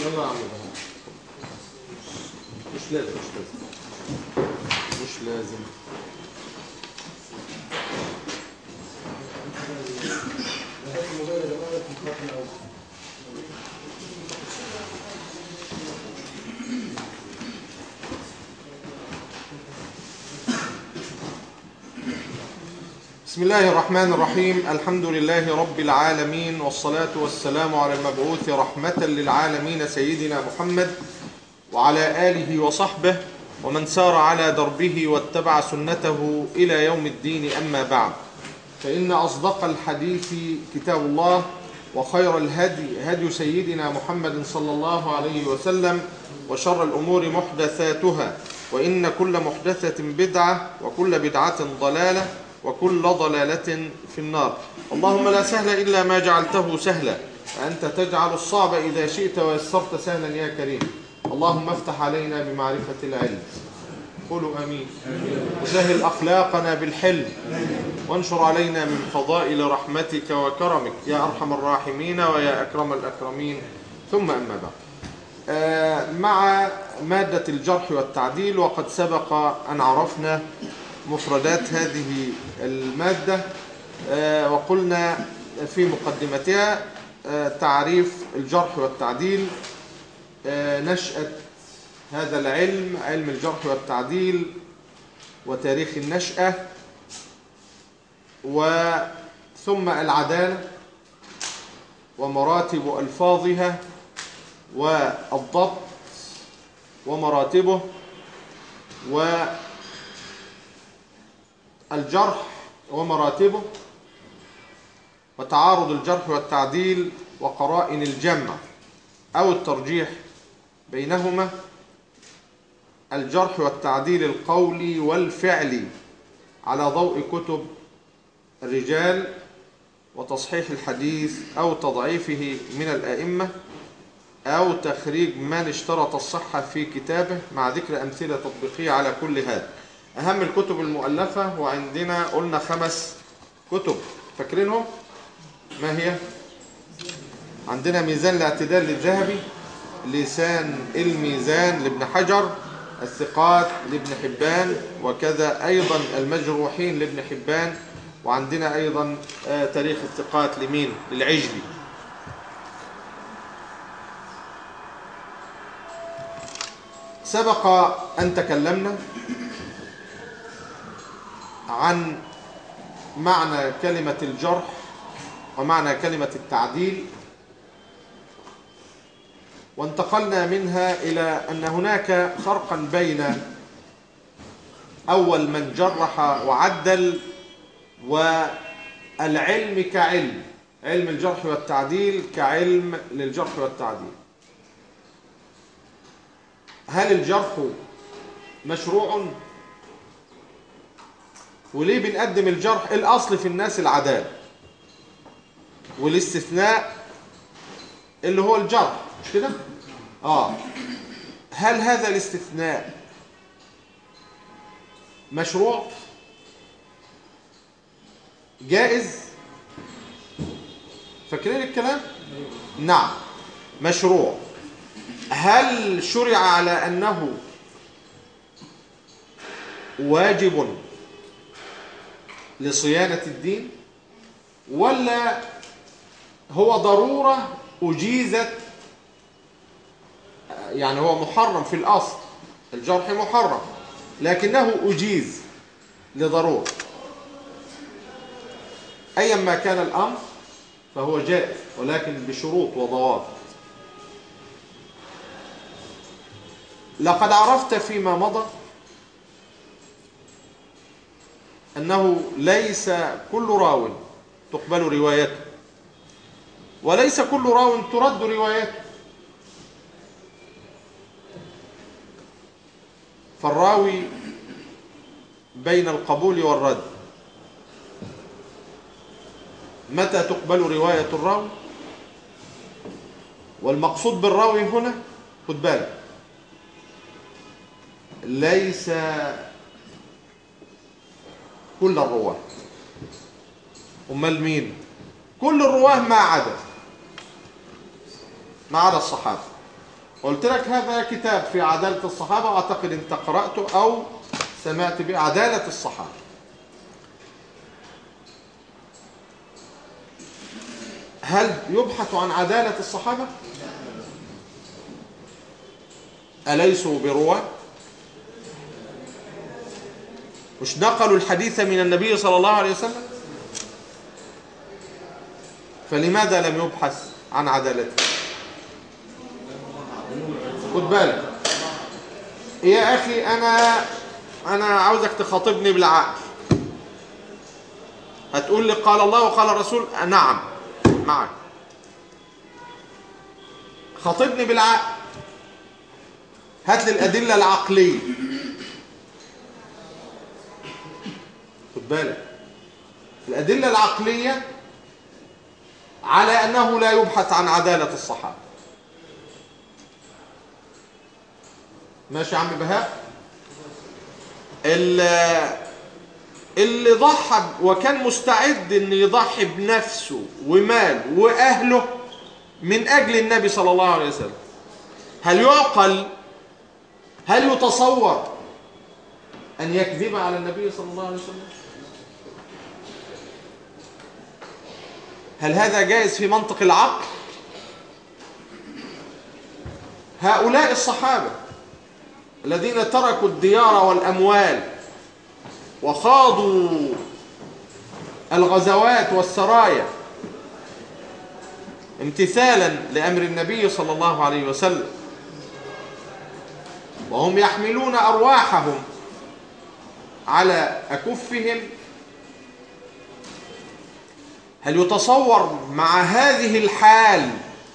يلا يا عم بهاء. مش لازم مش لازم مش لازم بسم الله الرحمن الرحيم الحمد لله رب العالمين والصلاة والسلام على المبعوث رحمة للعالمين سيدنا محمد وعلى آله وصحبه ومن سار على دربه واتبع سنته إلى يوم الدين أما بعد فإن أصدق الحديث كتاب الله وخير الهدي هدي سيدنا محمد صلى الله عليه وسلم وشر الأمور محدثاتها وإن كل محدثة بدعة وكل بدعة ضلالة وكل ضلالة في النار اللهم لا سهل إلا ما جعلته سهلا فأنت تجعل الصعب إذا شئت ويسرت سهلا يا كريم اللهم افتح علينا بمعرفة العلم قولوا أمين وسهل أخلاقنا بالحلم وانشر علينا من فضائل رحمتك وكرمك يا أرحم الراحمين ويا أكرم الأكرمين ثم أما بعد آه، مع مادة الجرح والتعديل وقد سبق أن عرفنا مفردات هذه المادة آه، وقلنا في مقدمتها آه، تعريف الجرح والتعديل آه، نشأة هذا العلم علم الجرح والتعديل وتاريخ النشأة وثم العدالة ومراتب ألفاظها والضبط ومراتبه والجرح ومراتبه وتعارض الجرح والتعديل وقرائن الجمع أو الترجيح بينهما الجرح والتعديل القولي والفعلي على ضوء كتب الرجال وتصحيح الحديث أو تضعيفه من الأئمة أو تخريج من اشترط الصحة في كتابه مع ذكر أمثلة تطبيقية على كل هذا أهم الكتب المؤلفة وعندنا قلنا خمس كتب فاكرينهم؟ ما هي؟ عندنا ميزان الاعتدال للذهبي لسان الميزان لابن حجر الثقات لابن حبان وكذا أيضا المجروحين لابن حبان وعندنا أيضا آه، تاريخ الثقات لمين؟ للعجلي سبق أن تكلمنا عن معنى كلمة الجرح ومعنى كلمة التعديل وانتقلنا منها إلى أن هناك فرقا بين أول من جرح وعدل والعلم كعلم علم الجرح والتعديل كعلم للجرح والتعديل هل الجرح مشروع وليه بنقدم الجرح الأصل في الناس العدالة والاستثناء اللي هو الجرح مش كده اه هل هذا الاستثناء مشروع جائز فاكرين الكلام نعم مشروع هل شرع على أنه واجب لصيانة الدين ولا هو ضرورة أجيزت يعني هو محرم في الأصل الجرح محرم لكنه أجيز لضرورة أيا ما كان الأمر فهو جائز ولكن بشروط وضوابط لقد عرفت فيما مضى أنه ليس كل راو تقبل روايته وليس كل راو ترد روايته فالراوي بين القبول والرد متى تقبل رواية الراوي والمقصود بالراوي هنا خد بالك ليس كل الرواه امال مين كل الرواه ما عدا ما عدا الصحابه قلت لك هذا كتاب في عدالة الصحابة أعتقد أنت قرأته أو سمعت به عدالة الصحابة هل يبحث عن عدالة الصحابة؟ أليسوا برواة؟ مش نقلوا الحديث من النبي صلى الله عليه وسلم؟ فلماذا لم يبحث عن عدالته؟ خد بالك يا أخي أنا أنا عاوزك تخاطبني بالعقل هتقول لي قال الله وقال الرسول نعم معك خاطبني بالعقل هات لي الأدلة العقلية خد بالك الأدلة العقلية على أنه لا يبحث عن عدالة الصحابة ماشي يا عم بهاء اللي ضحى وكان مستعد ان يضحي بنفسه وماله واهله من اجل النبي صلى الله عليه وسلم هل يعقل هل يتصور ان يكذب على النبي صلى الله عليه وسلم هل هذا جائز في منطق العقل هؤلاء الصحابه الذين تركوا الديار والاموال وخاضوا الغزوات والسرايا امتثالا لامر النبي صلى الله عليه وسلم وهم يحملون ارواحهم على اكفهم هل يتصور مع هذه الحال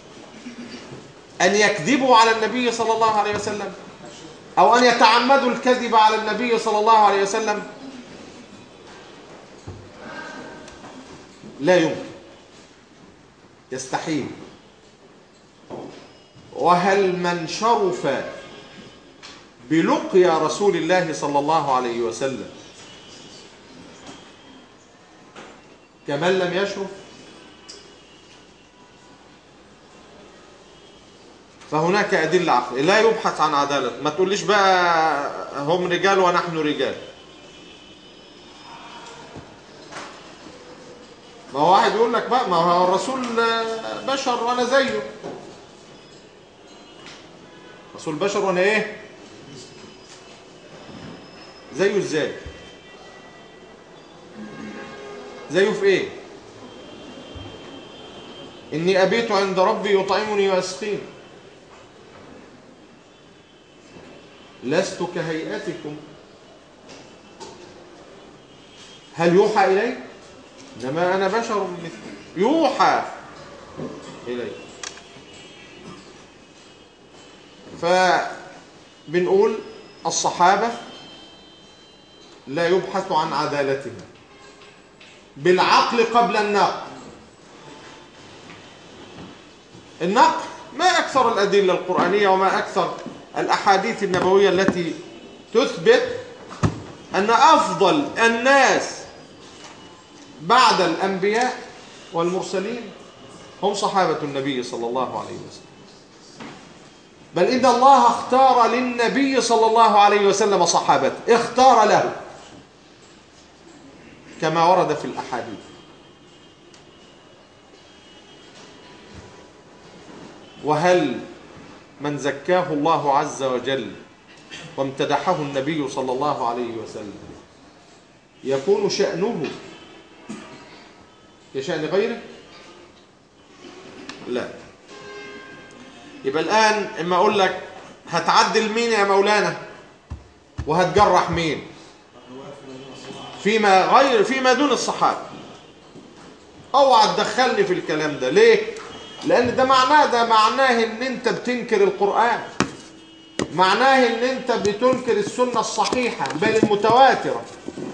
ان يكذبوا على النبي صلى الله عليه وسلم او ان يتعمدوا الكذب على النبي صلى الله عليه وسلم لا يمكن يستحيل وهل من شرف بلقيا رسول الله صلى الله عليه وسلم كمن لم يشرف فهناك أدلة عقلية لا يبحث عن عدالة ما تقوليش بقى هم رجال ونحن رجال ما هو واحد يقول لك بقى ما هو الرسول بشر وانا زيه رسول بشر وانا ايه زيه ازاي زيه في ايه اني ابيت عند ربي يطعمني ويسقيني لست كهيئتكم هل يوحى الي انما انا بشر مثل يوحى الي فبنقول الصحابه لا يبحث عن عدالتهم بالعقل قبل النقل النقل ما أكثر الأدلة القرآنية وما أكثر الأحاديث النبوية التي تثبت أن أفضل الناس بعد الأنبياء والمرسلين هم صحابة النبي صلى الله عليه وسلم بل إن الله اختار للنبي صلى الله عليه وسلم صحابته اختار له كما ورد في الأحاديث وهل من زكاه الله عز وجل وامتدحه النبي صلى الله عليه وسلم يكون شأنه كشأن غيره لا يبقى الآن إما أقول لك هتعدل مين يا مولانا وهتجرح مين فيما غير فيما دون الصحابة اوعى تدخلني في الكلام ده ليه لان ده معناه ده معناه ان انت بتنكر القرآن معناه ان انت بتنكر السنة الصحيحة بل المتواترة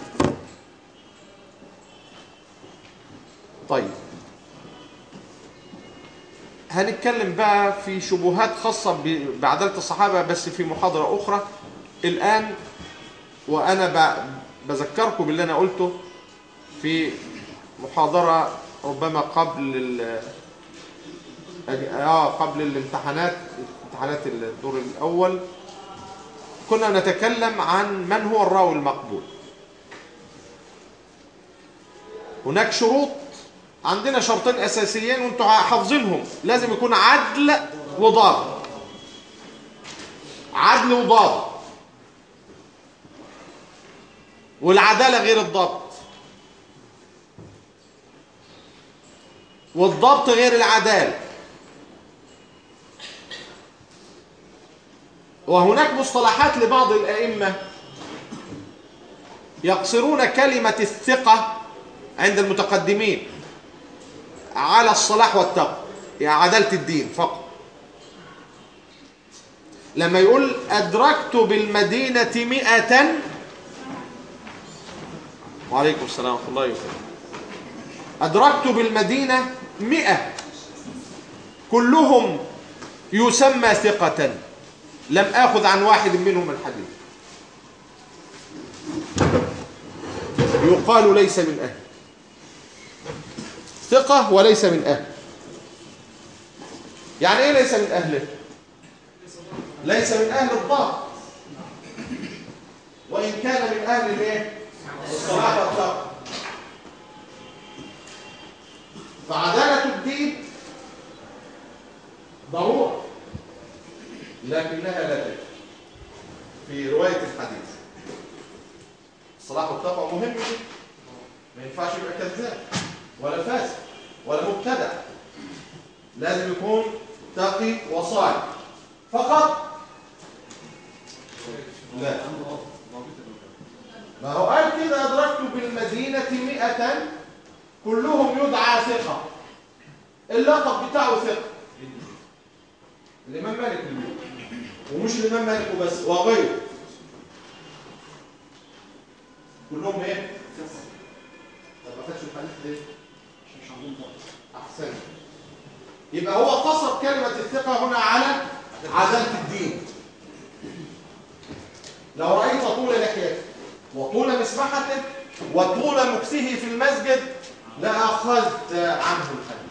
طيب هنتكلم بقى في شبهات خاصة بعدالة الصحابة بس في محاضرة أخرى الآن وأنا بذكركم باللي أنا قلته في محاضرة ربما قبل ال آه قبل الامتحانات امتحانات الدور الأول كنا نتكلم عن من هو الراوي المقبول هناك شروط عندنا شرطين أساسيين وانتوا حافظينهم لازم يكون عدل وضابط عدل وضابط والعدالة غير الضبط والضبط غير العدالة وهناك مصطلحات لبعض الأئمة يقصرون كلمة الثقة عند المتقدمين على الصلاح والتقوى يعني عدالة الدين فقط لما يقول أدركت بالمدينة مئة وعليكم السلام ورحمة الله وبركاته أدركت بالمدينة مئة كلهم يسمى ثقة لم آخذ عن واحد منهم الحديث يقال ليس من أهل ثقة وليس من أهل يعني إيه ليس من أهله ليس من أهل الضبط وإن كان من أهل الإيه الصلاة والتقوى فعدالة الدين ضرورة لكنها لا تكفي في رواية الحديث الصلاح والتقوى مهم جدا ما ينفعش يبقى كذاب ولا فاسد ولا مبتدع لازم يكون تقي وصالح فقط لا ما هو قال كده أدركت بالمدينة مئة كلهم يدعى ثقة اللقب بتاعه ثقة الإمام مالك اليوم ومش الإمام مالك وبس وغيره كلهم ايه؟ طب ما خدش الحديث ليه؟ مش عندهم ضغط أحسن يبقى هو قصر كلمة الثقة هنا على عدالة الدين لو رأيت طول لحيته وطول مسبحته وطول مكسه في المسجد لأخذت عنه الحديث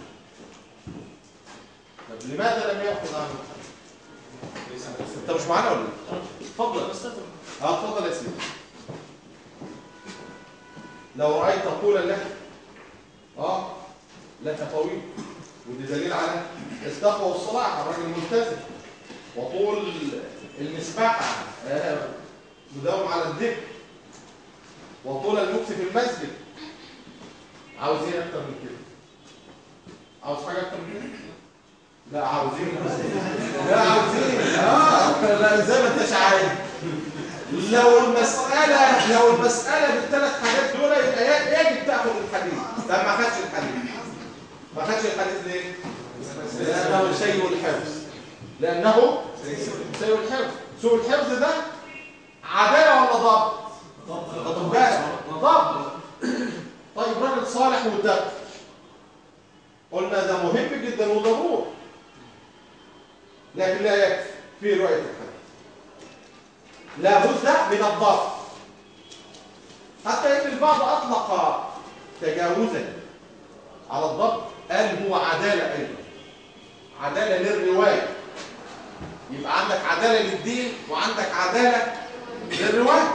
طب لماذا لم يأخذ عنه الحديث؟ انت مش معانا ولا ايه؟ اتفضل اه اتفضل يا سيدي لو رأيت طول اللحية اه لحية طويل ودي دليل على التقوى والصلاح الراجل ملتزم وطول المسبحة آه، مداوم على الذكر وطول المكس في المسجد عاوز ايه اكتر من كده عاوز حاجه اكتر من كده لا عاوزين لا عاوزين اه لا زي ما انتش عايز لو المسألة لو المسألة بالثلاث حاجات دول يبقى يجب تاخد الحديث طب ما خدش الحديث ما خدش الحديث ليه؟ لأنه سيء الحفظ لأنه سيء الحفظ سوء الحفظ ده عدالة ولا ضبط؟ ضبط ضبط طيب راجل صالح وتقي قلنا ده مهم جدا وضروري لكن لا يكفي في رؤية الحديث لا بد من الضبط حتى ان البعض اطلق تجاوزا على الضبط قال هو عدالة ايضا عدالة للرواية يبقى عندك عدالة للدين وعندك عدالة للرواية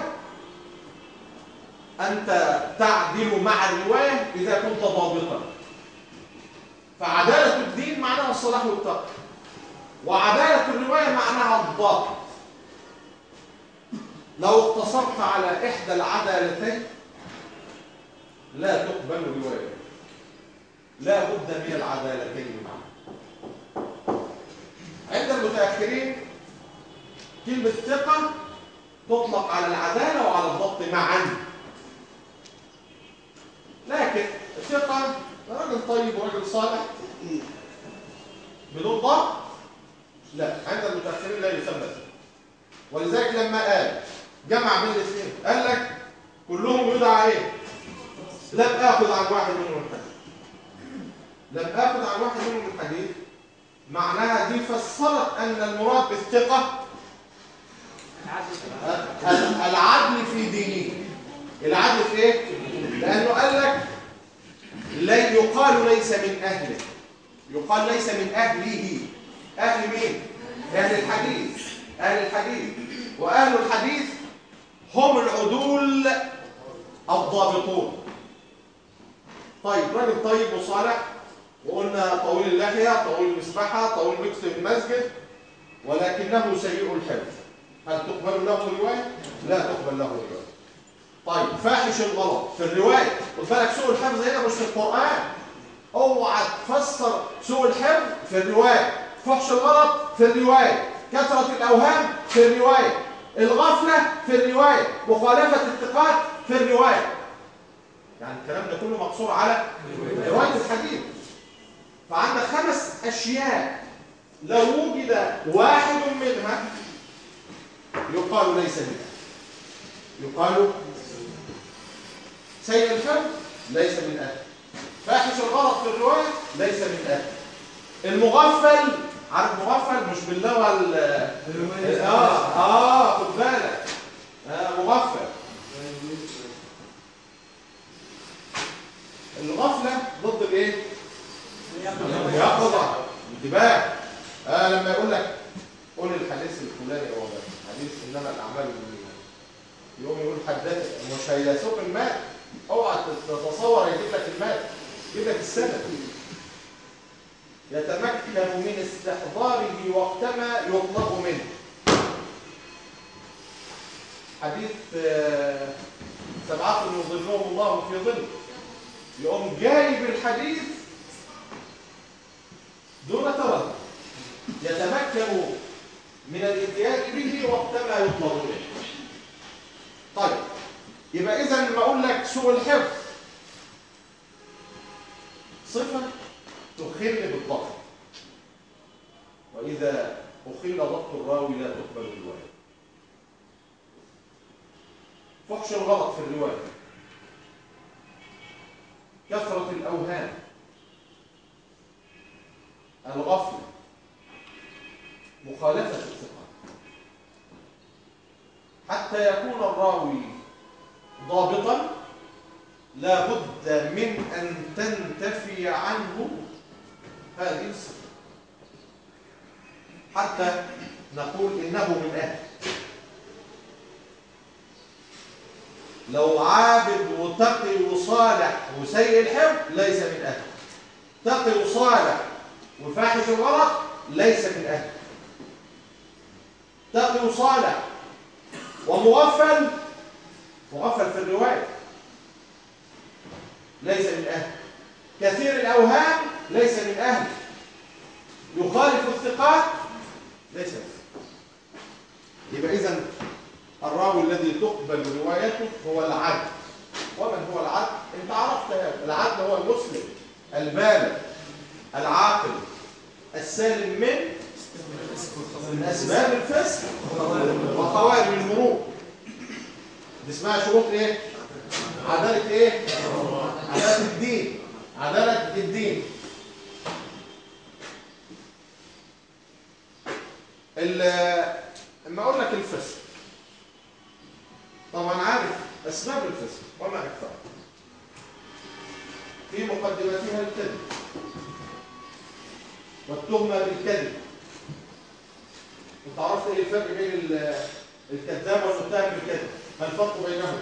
أنت تعدل مع الرواية إذا كنت ضابطا فعدالة الدين معناها الصلاح والتقوى وعدالة الرواية معناها الضابط لو اقتصرت على إحدى العدالتين لا تقبل رواية لا بد من العدالتين معا عند المتأخرين كلمة ثقة تطلق على العدالة وعلى الضبط معا لكن ثقة راجل طيب وراجل صالح بدون ضبط لا عند المتأخرين لا يسمى ثقة ولذلك لما قال جمع بين الاثنين قال لك كلهم يدعى ايه لم اخذ عن واحد منهم الحديث لم اخذ عن واحد منهم الحديث معناها دي فسرت ان المراد بالثقه العدل في دينه العدل في ايه لانه قال لك لن يقال ليس من اهله يقال ليس من اهله اهل مين أهل الحديث أهل الحديث وأهل الحديث هم العدول الضابطون طيب راجل طيب وصالح وقلنا طويل اللحية طويل المسبحة طويل مكتب المسجد ولكنه سيء الحفظ هل تقبل له رواية؟ لا تقبل له رواية طيب فاحش الغلط في الرواية خد بالك سوء الحفظ هنا مش في القرآن اوعى تفسر سوء الحفظ في الرواية فحش الغلط في الرواية كثرة الأوهام في الرواية الغفلة في الرواية مخالفة الثقات في الرواية يعني الكلام ده كله مقصور على رواية الحديث فعندك خمس أشياء لو وجد واحد منها يقال ليس منها يقال سيء الفهم ليس من أهل فاحش الغلط في الرواية ليس من أهل المغفل عارف مغفل مش باللغة ال اه اه خد بالك آه مغفل الغفلة ضد الايه؟ اليقظة انتباه آه لما يقول لك قول الحديث الفلاني هو ده حديث انما الاعمال بالنيات يقوم يقول حدث مش هيسوق المال اوعى تتصور يجيب لك المال يجيب لك السند يتمكن من استحضاره وقتما يطلب منه حديث آه، سبعة يظلهم الله في ظل يقوم جايب الحديث دون تردد يتمكن من الاتيان به وقتما يطلب منه طيب يبقى اذا لما اقول لك سوء الحفظ صفه تخل بالضبط واذا اخل ضبط الراوي لا تقبل الروايه فحش الغلط في الروايه كثره الاوهام الغفله مخالفه الثقه حتى يكون الراوي ضابطا لا بد من أن تنتفي عنه هذه الصفة حتى نقول إنه من أهل لو عابد وتقي وصالح وسيء الحفظ ليس من أهل تقي وصالح وفاحش الغلط ليس من أهل تقي وصالح ومغفل مغفل في الرواية ليس من أهل كثير الأوهام ليس من أهل يخالف الثقات ليس من أهل يبقى إذن الراوي الذي تقبل روايته هو العدل ومن هو العدل؟ انت عرفت هذا العدل هو المسلم البالغ العاقل السالم من من أسباب الفسق وقوائم المرور دي اسمها شروط ايه عدالة ايه عدالة الدين عدالة الدين لما اقول لك الفسق طبعا عارف اسباب الفسق وما اكثر في مقدمتها الكذب والتهمه بالكذب انت عرفت ايه الفرق بين الكذاب والمتهم بالكذب ما الفرق بينهم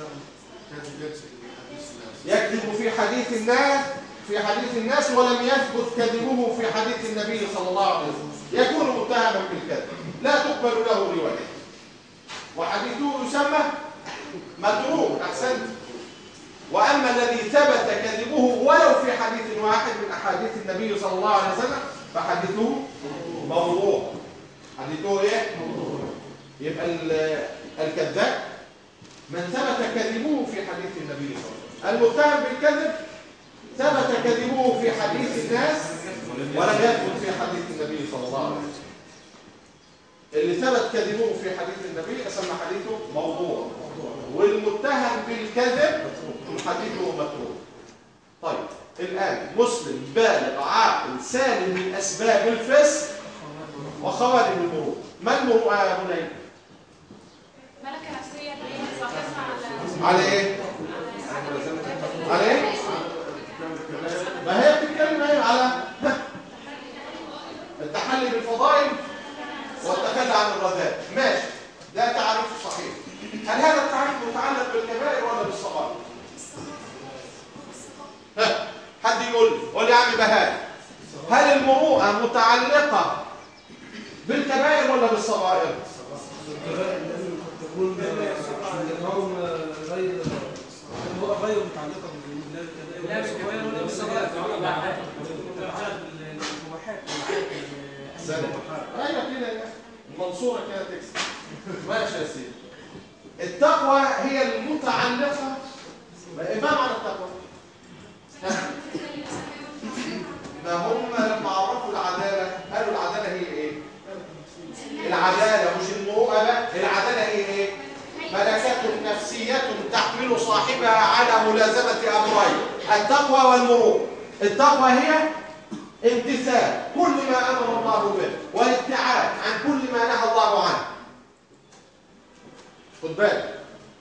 يكذب في حديث الناس في حديث الناس ولم يثبت كذبه في حديث النبي صلى الله عليه وسلم يكون متهما بالكذب لا تقبل له روايه وحديثه يسمى متروك احسنت واما الذي ثبت كذبه ولو في حديث واحد من احاديث النبي صلى الله عليه وسلم فحديثه موضوع حديثه ايه يبقى الكذاب من ثبت كذبه في حديث النبي صلى الله عليه وسلم المتهم بالكذب ثبت كذبه في حديث الناس ولم يثبت في حديث النبي صلى الله عليه وسلم اللي ثبت كذبه في حديث النبي اسمى حديثه موضوع والمتهم بالكذب حديثه متروك طيب الآن مسلم بالغ عاقل سالم من أسباب الفسق وخوارم المرور ما المروءة يا بني؟ ملكة نفسية اللي هي صاحبها على ايه؟ على ايه؟ ما هي بتتكلم ايه على التحلي بالفضائل عن الرذائل ماشي ده تعريف صحيح هل هذا التعريف متعلق بالكبائر ولا بالصغائر ها حد يقول لي قول لي يا عم بهاء هل المروءه متعلقه بالكبائر ولا بالصغائر الكبائر لازم قد تكون النوم غير المرأة غير متعلقة بالكبائر لا بالكبائر ولا بالصغائر المباحات ايوه كده يا المنصوره كده تكسب ماشي يا سيدي التقوى هي المتعلقه ما معنى التقوى ها؟ ما هم لما عرفوا العداله قالوا العداله هي ايه العداله مش المروءه بقى العداله هي ايه ملكة نفسية تحمل صاحبها على ملازمة أمرين التقوى والمروءة التقوى هي امتثال كل ما امر الله به والابتعاد عن كل ما نهى الله عنه خد بالك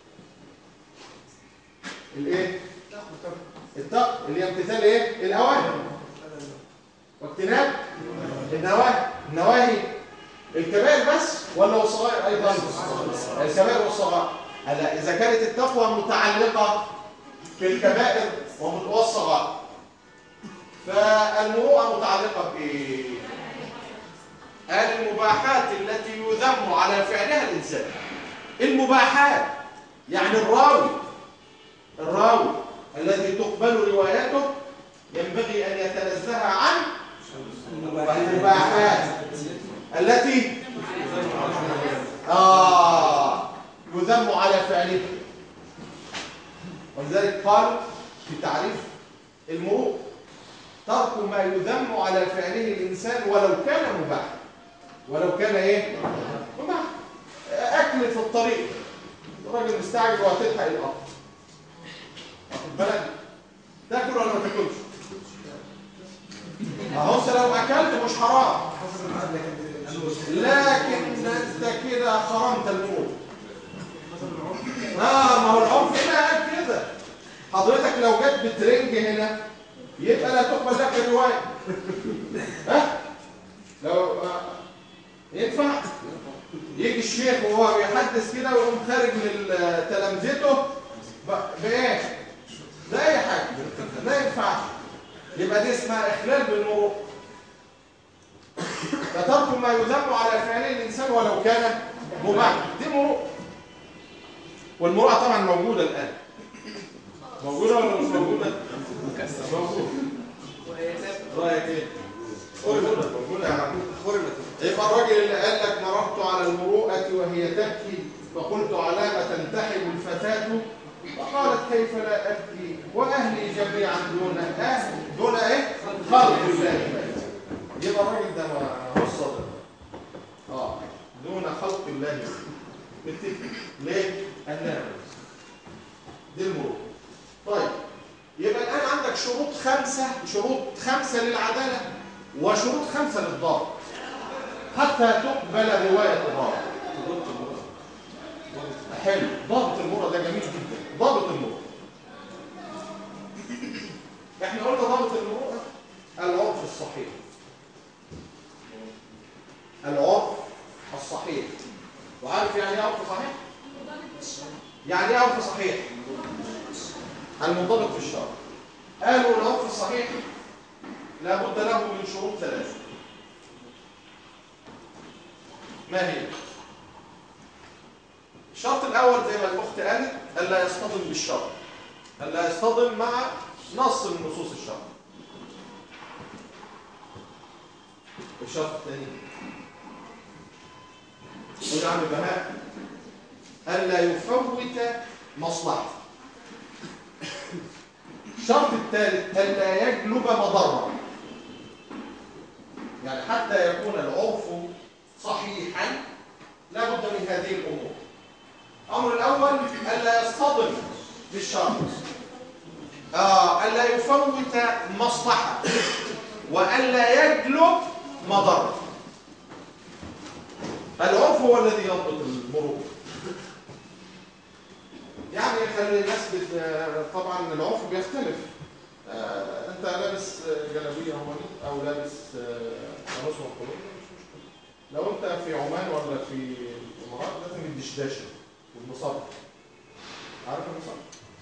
الايه التقوى اللي هي امتثال ايه الاوامر واجتناب النواهي النواهي الكبائر بس ولا الصغائر ايضا الكبائر والصغائر هلا اذا كانت التقوى متعلقه في الكبائر والصغائر فالمروءة متعلقة بإيه؟ قال المباحات التي يذم على فعلها الإنسان المباحات يعني الراوي الراوي الذي تقبل روايته ينبغي أن يتنزه عن المباحات التي آه يذم على فعله ولذلك قال في تعريف المروءة ترك ما يذم على فعله الإنسان ولو كان مباح ولو كان إيه؟ مباح أكل في الطريق الراجل مستعجل وهتلحق القطر واخد بالك تاكل ولا ما تاكلش؟ اهو انت لو اكلت مش حرام لكن انت كده خرمت الموت اه ما هو العرف هنا قال كده حضرتك لو جت بترنج هنا يبقى لا تقبل لك الرواية ها لو آه، ينفع يجي الشيخ وهو بيحدث كده ويقوم خارج من ال- تلامذته ب- بايه لا اي حاجه لا ينفعش يبقى دي اسمها اخلال بالمروءه فترك ما يذم على فعله الانسان ولو كان مباح دي مروءه والمروءه طبعا موجوده الان موجوده ولا مش موجوده موجوده رايك ايه موجوده موجوده يا عم يبقى الراجل اللي قال لك مررت على المروءه وهي تبكي فقلت على ما تنتحب الفتاه فقالت كيف لا ابكي واهلي جميعا دون اهل دون ايه خلق الله يبقى الراجل ده ما هو الصادق اه دون خلق الله متفق ليه النار دي المروءه طيب يبقى الآن عندك شروط خمسة شروط خمسة للعدالة وشروط خمسة للضابط حتى تقبل رواية الضابط حلو ضابط المرة ده جميل جدا ضابط المرة احنا قلنا ضابط المرة العرف الصحيح العرف الصحيح وعارف يعني ايه عرف صحيح؟ يعني ايه عرف صحيح؟ المنضبط في الشرع قالوا العرف الصحيح لابد له من شروط ثلاثة ما هي؟ الشرط الأول زي ما الأخت قالت ألا يصطدم بالشرع ألا يصطدم مع نص من نصوص الشرع الشرط الثاني قول يا عم بهاء ألا يفوت مصلحة الشرط الثالث ألا يجلب مضرة يعني حتى يكون العرف صحيحا لا بد من هذه الأمور الأمر الأول ألا يصطدم بالشرط آه ألا يفوت مصلحة وألا يجلب مضرة العرف هو الذي يضبط المرور يعني خلي الناس بت... طبعا العرف بيختلف آه، انت لابس آه، جلابيه هوني او لابس آه، قميص مقطوع مش مشكله لو انت في عمان ولا في الامارات لازم الدشداشه والمصاب عارف المصاب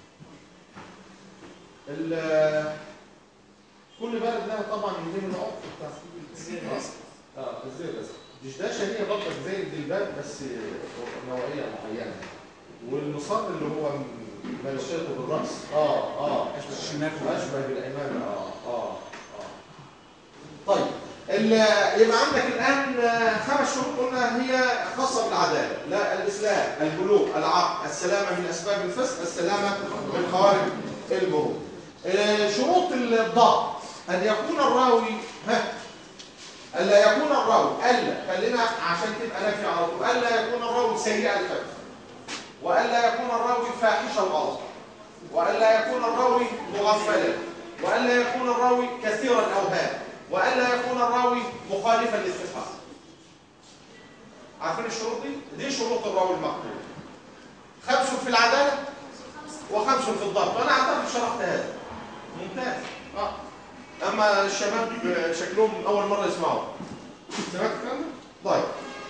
ال- كل بلد لها طبعا من العقد بتاع اه الزي الاسود الدشداشه هي برضك زي الجلباب بس نوعيه معينه والمصاب اللي هو ما يشير بالراس اه اه الشمال اشبه بالعمامه اه اه اه طيب ال- يبقى عندك الان آه، خمس شروط قلنا هي خاصه بالعداله لا الاسلام البلوغ العقل السلامه من اسباب الفسق السلامه من خوارج المرور آه، شروط الضبط ان يكون الراوي ها الا يكون الراوي الا خلينا عشان تبقى نافي على طول الا يكون الراوي سيء الحفظ والا يكون الراوي فاحش الغلط والا يكون الراوي مغفلا والا يكون الراوي كثير الاوهام والا يكون الراوي مخالفا للثقات عارفين الشروط دي دي شروط الراوي المقبول خمس في العداله وخمس في الضبط وانا اعتقد شرحت هذا ممتاز اه اما الشباب شكلهم اول مره يسمعوا سمعت الكلام ده طيب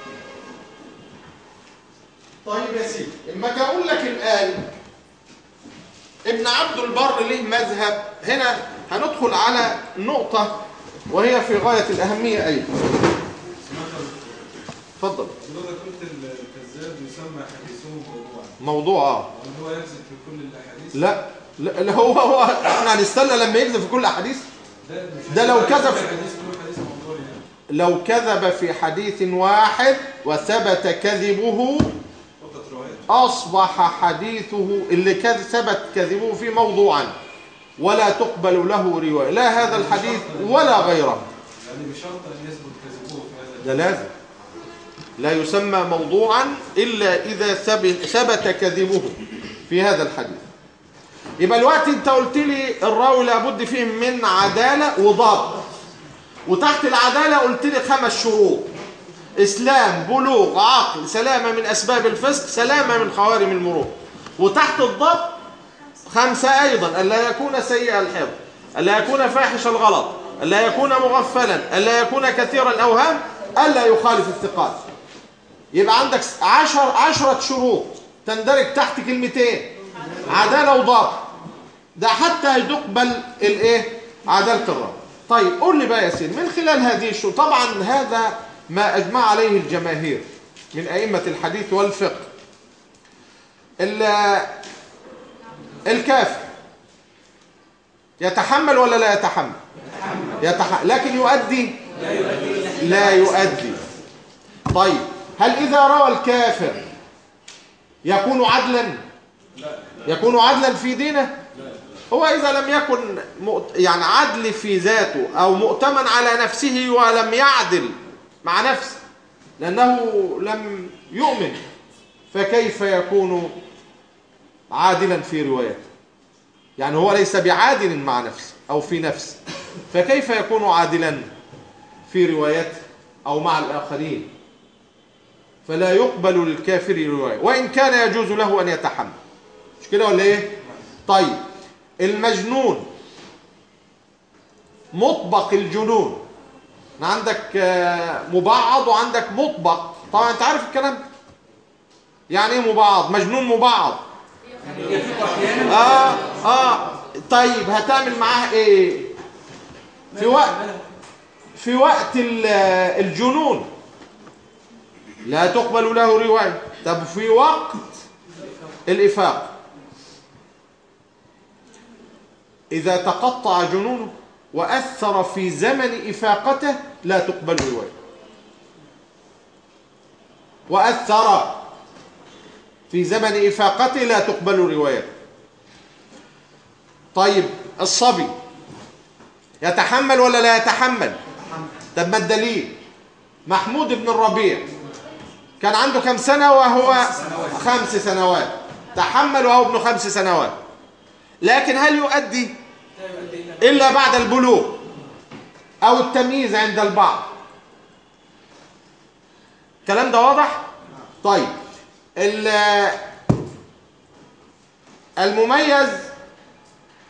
طيب يا سيدي اما اجي اقول لك الان ابن عبد البر له مذهب هنا هندخل على نقطة وهي في غاية الأهمية أيضا اتفضل حضرتك قلت الكذاب يسمى حديثه موضوعا موضوع آه. وان هو يكذب في كل الاحاديث لا لا لا، هو هو احنا هنستنى لما يكذب في كل احاديث ده مش ده لو حديث- كذب- حديث كل حديث موضوعي يعني لو كذب في حديث واحد وثبت كذبه خطة رواية أصبح حديثه اللي كذ- ثبت كذبه فيه موضوعا ولا تقبل له رواية لا هذا الحديث ولا غيره يعني بشرط ان يثبت كذبه في هذا ده لازم لا يسمى موضوعا إلا إذا ثب- ثبت كذبه في هذا الحديث يبقى الوقت انت قلت لي الراوي لابد فيه من عدالة وضبط وتحت العدالة قلت لي خمس شروط إسلام بلوغ عقل سلامة من أسباب الفسق سلامة من خوارم المرور وتحت الضبط خمسة أيضا ألا يكون سيء الحفظ ألا يكون فاحش الغلط ألا يكون مغفلا ألا يكون كثير الأوهام ألا يخالف الثقات يبقى عندك عشر عشرة شروط تندرج تحت كلمتين عدالة وضبط ده حتى تقبل الايه عدالة الرب طيب قول لي بقى يا سيدي من خلال هذه الشروط طبعا هذا ما أجمع عليه الجماهير من أئمة الحديث والفقه ال- الكافر يتحمل ولا لا يتحمل يتحمل لكن يؤدي لا يؤدي طيب هل إذا روى الكافر يكون عدلا يكون عدلا في دينه هو إذا لم يكن مؤت... يعني عدل في ذاته أو مؤتمن على نفسه ولم يعدل مع نفسه لأنه لم يؤمن فكيف يكون عادلا في روايته يعني هو ليس بعادل مع نفسه أو في نفسه فكيف يكون عادلا في روايته أو مع الآخرين فلا يقبل للكافر رواية وإن كان يجوز له أن يتحمل مش كده ولا إيه طيب المجنون مطبق الجنون عندك آه، مبعض وعندك مطبق طبعا انت عارف الكلام ده يعني ايه مبعض مجنون مبعض اه اه طيب هتعمل معاه ايه في وقت في وقت ال- الجنون لا تقبل له رواية طب في وقت الإفاق إذا تقطع جنونه وأثر في زمن إفاقته لا تقبل رواية وأثر في زمن إفاقته لا تقبل رواية طيب الصبي يتحمل ولا لا يتحمل طب ما الدليل محمود بن الربيع كان عنده كم سنة وهو خمس سنوات تحمل وهو ابن خمس سنوات لكن هل يؤدي إلا بعد البلوغ أو التمييز عند البعض الكلام ده واضح طيب ال- المميز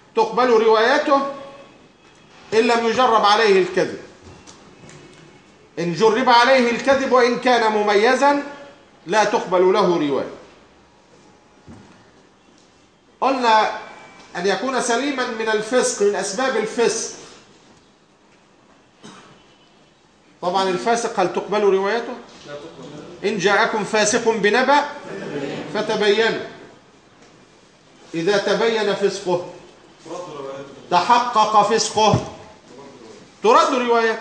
تقبل روايته إن لم يجرب عليه الكذب إن جرب عليه الكذب وإن كان مميزا لا تقبل له رواية قلنا أن يكون سليما من الفسق من أسباب الفسق طبعا الفاسق هل تقبل روايته إن جاءكم فاسق بنبأ فتبينوا إذا تبين فسقه تحقق فسقه ترد روايته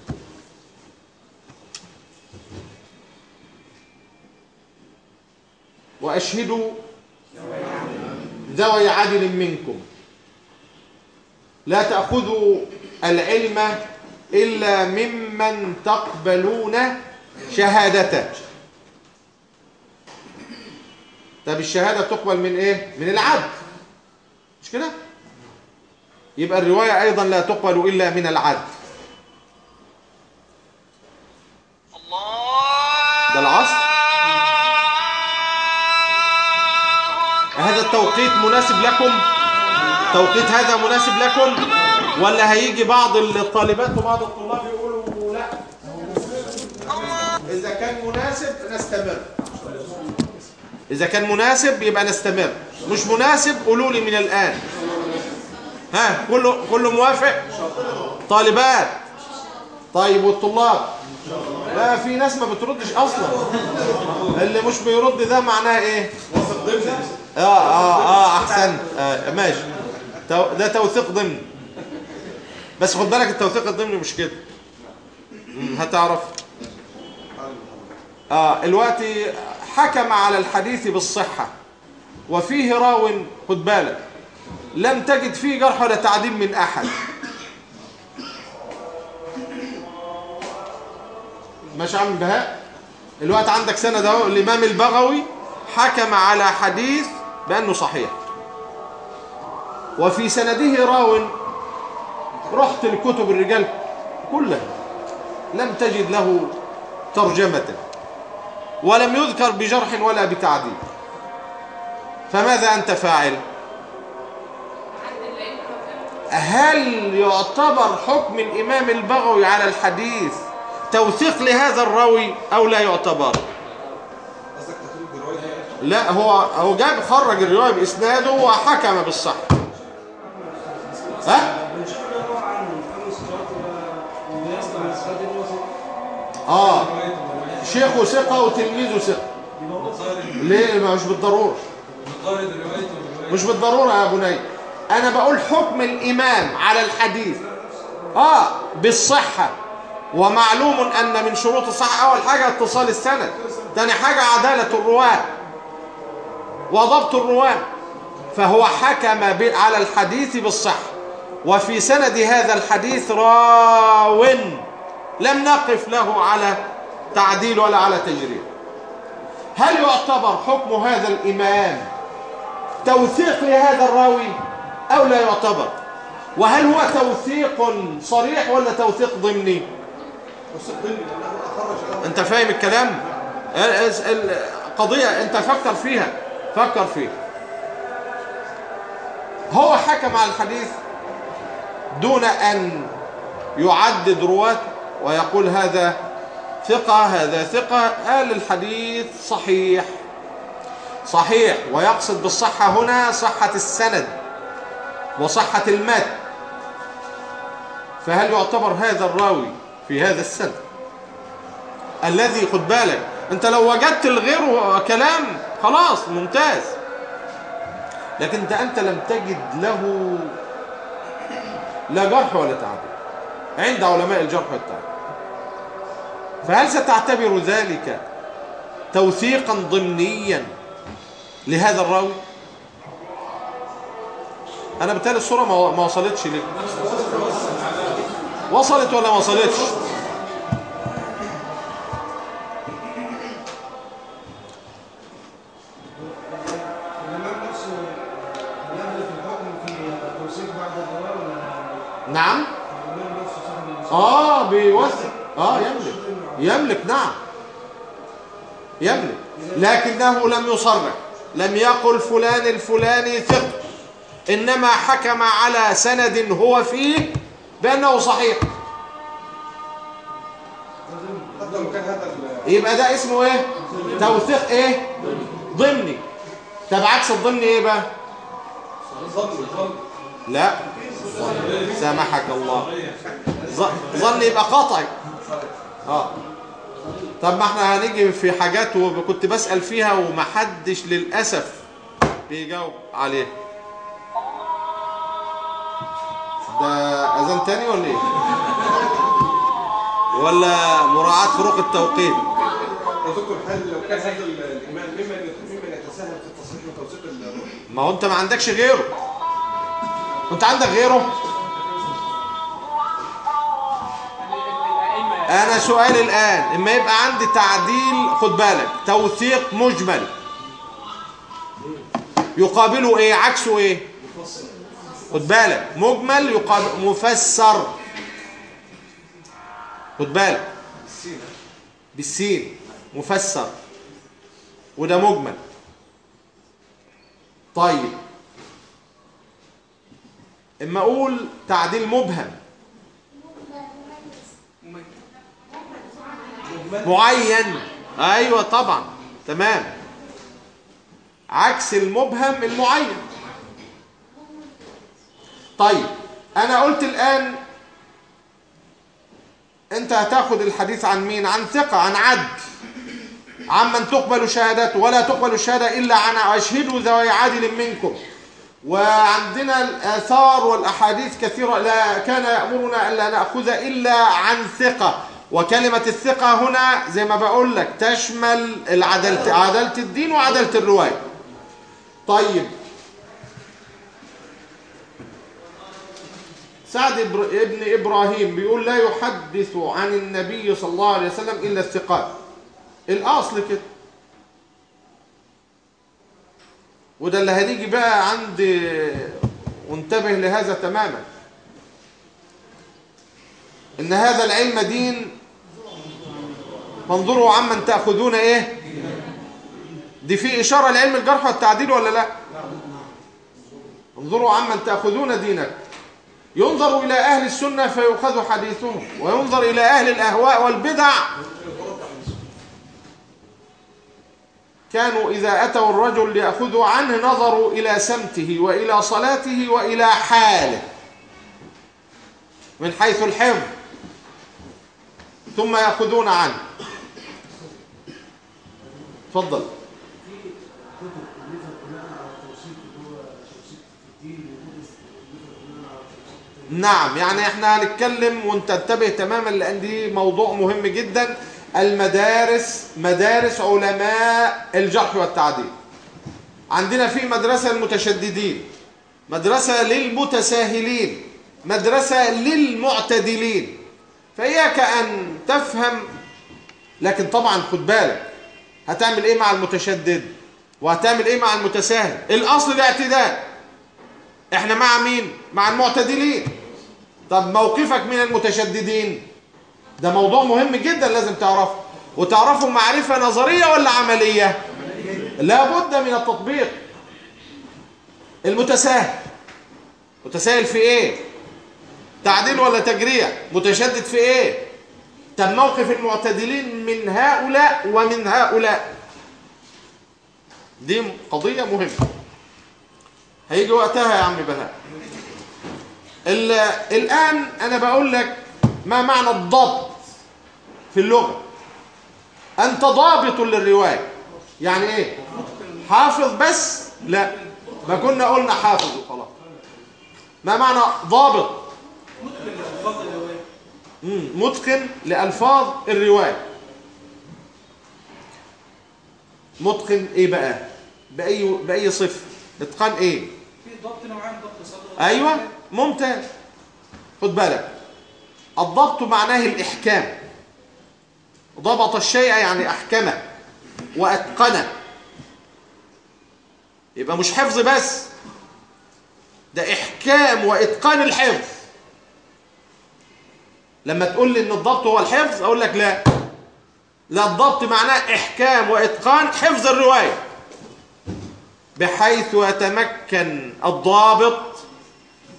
وأشهدوا ذوي عدل منكم لا تأخذوا العلم إلا ممن تقبلون شهادته طب الشهادة تقبل من إيه؟ من العدل مش كده؟ يبقى الرواية أيضا لا تقبل إلا من العدل ده العصر هذا التوقيت مناسب لكم توقيت هذا مناسب لكم ولا هيجي بعض الطالبات وبعض الطلاب يقولوا لا إذا كان مناسب نستمر إذا كان مناسب يبقى نستمر مش مناسب قولوا لي من الآن ها كله كله موافق طالبات طيب والطلاب لا في ناس ما بتردش اصلا اللي مش بيرد ده معناه ايه اه اه اه احسنت آه ماشي تو- ده توثيق ضمني بس خد بالك التوثيق الضمني مش كده مم، هتعرف اه الوقت حكم على الحديث بالصحة وفيه راو خد بالك لم تجد فيه جرح ولا تعديل من احد ماشي يا عم بهاء الوقت عندك سند اهو الامام البغوي حكم على حديث بانه صحيح وفي سنده راو رحت لكتب الرجال كلها لم تجد له ترجمة ولم يذكر بجرح ولا بتعديل فماذا أنت فاعل هل يعتبر حكم الإمام البغوي على الحديث توثيق لهذا الراوي أو لا يعتبر لا هو هو جاب خرج الرواية بإسناده وحكم بالصح ها بنشوف ان هو عن خمس صفات ويصنع الصفات دي هو اه شيخه ثقة وتلميذه ثقة ليه ما مش بالضرورة مش بالضرورة يا بني انا بقول حكم الامام على الحديث اه بالصحة ومعلوم ان من شروط الصحة اول حاجة اتصال السند تاني حاجة عدالة الرواة وضبط الرواة فهو حكم ب- على الحديث بالصحة وفي سند هذا الحديث راو لم نقف له على تعديل ولا على تجريد هل يعتبر حكم هذا الإمام توثيق لهذا الراوي أو لا يعتبر وهل هو توثيق صريح ولا توثيق ضمني انت فاهم الكلام ال- ال- القضية انت فكر فيها فكر فيها هو حكم على الحديث دون أن يعدد رواة ويقول هذا ثقة هذا ثقة قال الحديث صحيح صحيح ويقصد بالصحة هنا صحة السند وصحة المتن فهل يعتبر هذا الراوي في هذا السند الذي خد بالك انت لو وجدت الغير كلام خلاص ممتاز لكن انت انت لم تجد له لا جرح ولا تعديل عند علماء الجرح والتعديل فهل ستعتبر ذلك توثيقا ضمنيا لهذا الراوي انا بالتالي الصوره ما ما وصلتش ليه وصلت ولا ما وصلتش الامام نفسه يملك الحكم في توثيق بعض الرواة ولا نعم الامام نفسه صاحب المسلم اه بيوثق اه يملك يملك نعم يملك لكنه لم يصرح لم يقل فلان الفلاني ثق انما حكم على سند هو فيه بانه صحيح زي يبقى ده اسمه ايه توثيق ايه ضمني طب عكس الضمني ايه بقى لا سامحك الله ظ- ظن يبقى قطعي اه طب ما احنا هنيجي في حاجات وكنت بسأل فيها ومحدش للأسف بيجاوب عليها ده أذان تاني ولا ايه ولا مراعاة فروق التوقيت يا دكتور هل لو كان هذا الإيمان ممن ممن يتساهل في التصحيح وتوثيق الروح ما هو انت ما عندكش غيره انت عندك غيره انا سؤالي الان اما يبقى عندي تعديل خد بالك توثيق مجمل يقابله ايه عكسه ايه خد بالك مجمل يقابل مفسر خد بالك بالسين مفسر وده مجمل طيب اما اقول تعديل مبهم معين ايوه طبعا تمام عكس المبهم المعين طيب انا قلت الان انت هتاخد الحديث عن مين عن ثقة عن عدل عمن تقبل شهادته ولا تقبل الشهادة إلا عن أشهدوا ذوي عدل منكم وعندنا الآثار والأحاديث كثيرة لا كان يأمرنا ألا نأخذ إلا عن ثقة وكلمة الثقة هنا زي ما بقول لك تشمل العدالة عدالة الدين وعدالة الرواية طيب سعد إبر- ابن إبراهيم بيقول لا يحدث عن النبي صلى الله عليه وسلم إلا الثقات الأصل كده وده اللي هنيجي بقى عند وانتبه لهذا تماما ان هذا العلم دين فانظروا عمن تأخذون ايه دي في اشارة لعلم الجرح والتعديل ولا لا انظروا عمن تأخذون دينك ينظر الى اهل السنة فيؤخذ حديثهم وينظر الى اهل الاهواء والبدع كانوا إذا أتوا الرجل ليأخذوا عنه نظروا إلى سمته وإلى صلاته وإلى حاله من حيث الحفظ ثم يأخذون عنه تفضل في كتب ألفت بناء على التوثيق اللي هو توثيق في الدين وكتب ألفت بناء على التوثيق التاني. نعم يعني احنا هنتكلم وانت انتبه تماما لان دي موضوع مهم جدا المدارس مدارس علماء الجرح والتعديل عندنا في مدرسة المتشددين مدرسة للمتساهلين مدرسة للمعتدلين فإياك أن تفهم لكن طبعا خد بالك هتعمل ايه مع المتشدد وهتعمل ايه مع المتساهل الاصل الاعتدال احنا مع مين مع المعتدلين طب موقفك من المتشددين ده موضوع مهم جدا لازم تعرفه وتعرفه معرفة نظرية ولا عملية لا بد من التطبيق المتساهل متساهل في ايه تعديل ولا تجريع متشدد في ايه طب موقف المعتدلين من هؤلاء ومن هؤلاء دي قضية مهمة هيجي وقتها يا عم بهاء ال- الآن أنا بقول لك ما معنى الضبط في اللغة أنت ضابط للرواية يعني إيه حافظ بس لا ما كنا قلنا حافظ وخلاص ما معنى ضابط مم، متقن لألفاظ الرواية متقن ايه بقى بأي, بأي صفة اتقان ايه في ضبط نوعين ضبط صدر ايوه ممتاز خد بالك الضبط معناه الاحكام ضبط الشيء يعني احكمه واتقنه يبقى مش حفظ بس ده احكام واتقان الحفظ لما تقول لي ان الضبط هو الحفظ اقول لك لا لا الضبط معناه احكام واتقان حفظ الروايه بحيث يتمكن الضابط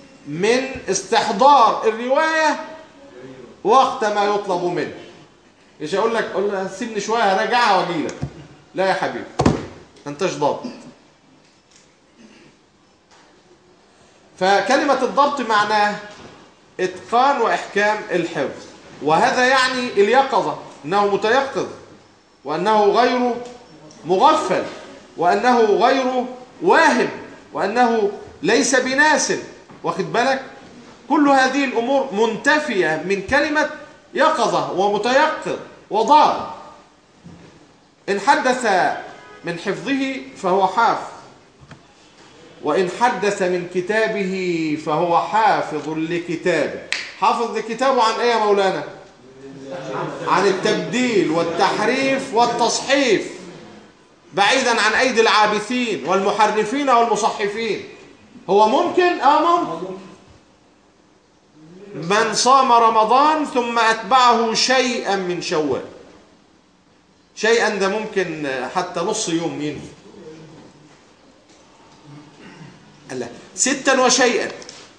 من استحضار الرواية وقت ما يطلب منه مش اقول لك قول لها سيبني شويه هراجعها واجي لك لا يا حبيبي ما انتش ضابط فكلمه الضبط معناه اتقان واحكام الحفظ وهذا يعني اليقظه انه متيقظ وانه غير مغفل وانه غير واهم وانه ليس بناس واخد بالك كل هذه الامور منتفيه من كلمه يقظه ومتيقظ وضال ان حدث من حفظه فهو حافظ وان حدث من كتابه فهو حافظ لكتابه حافظ لكتابه عن ايه يا مولانا عن التبديل والتحريف والتصحيف بعيدا عن ايدي العابثين والمحرفين والمصحفين هو ممكن اه ممكن من صام رمضان ثم اتبعه شيئا من شوال شيئا ده ممكن حتى نص يوم ينفي قال لك ستا وشيئا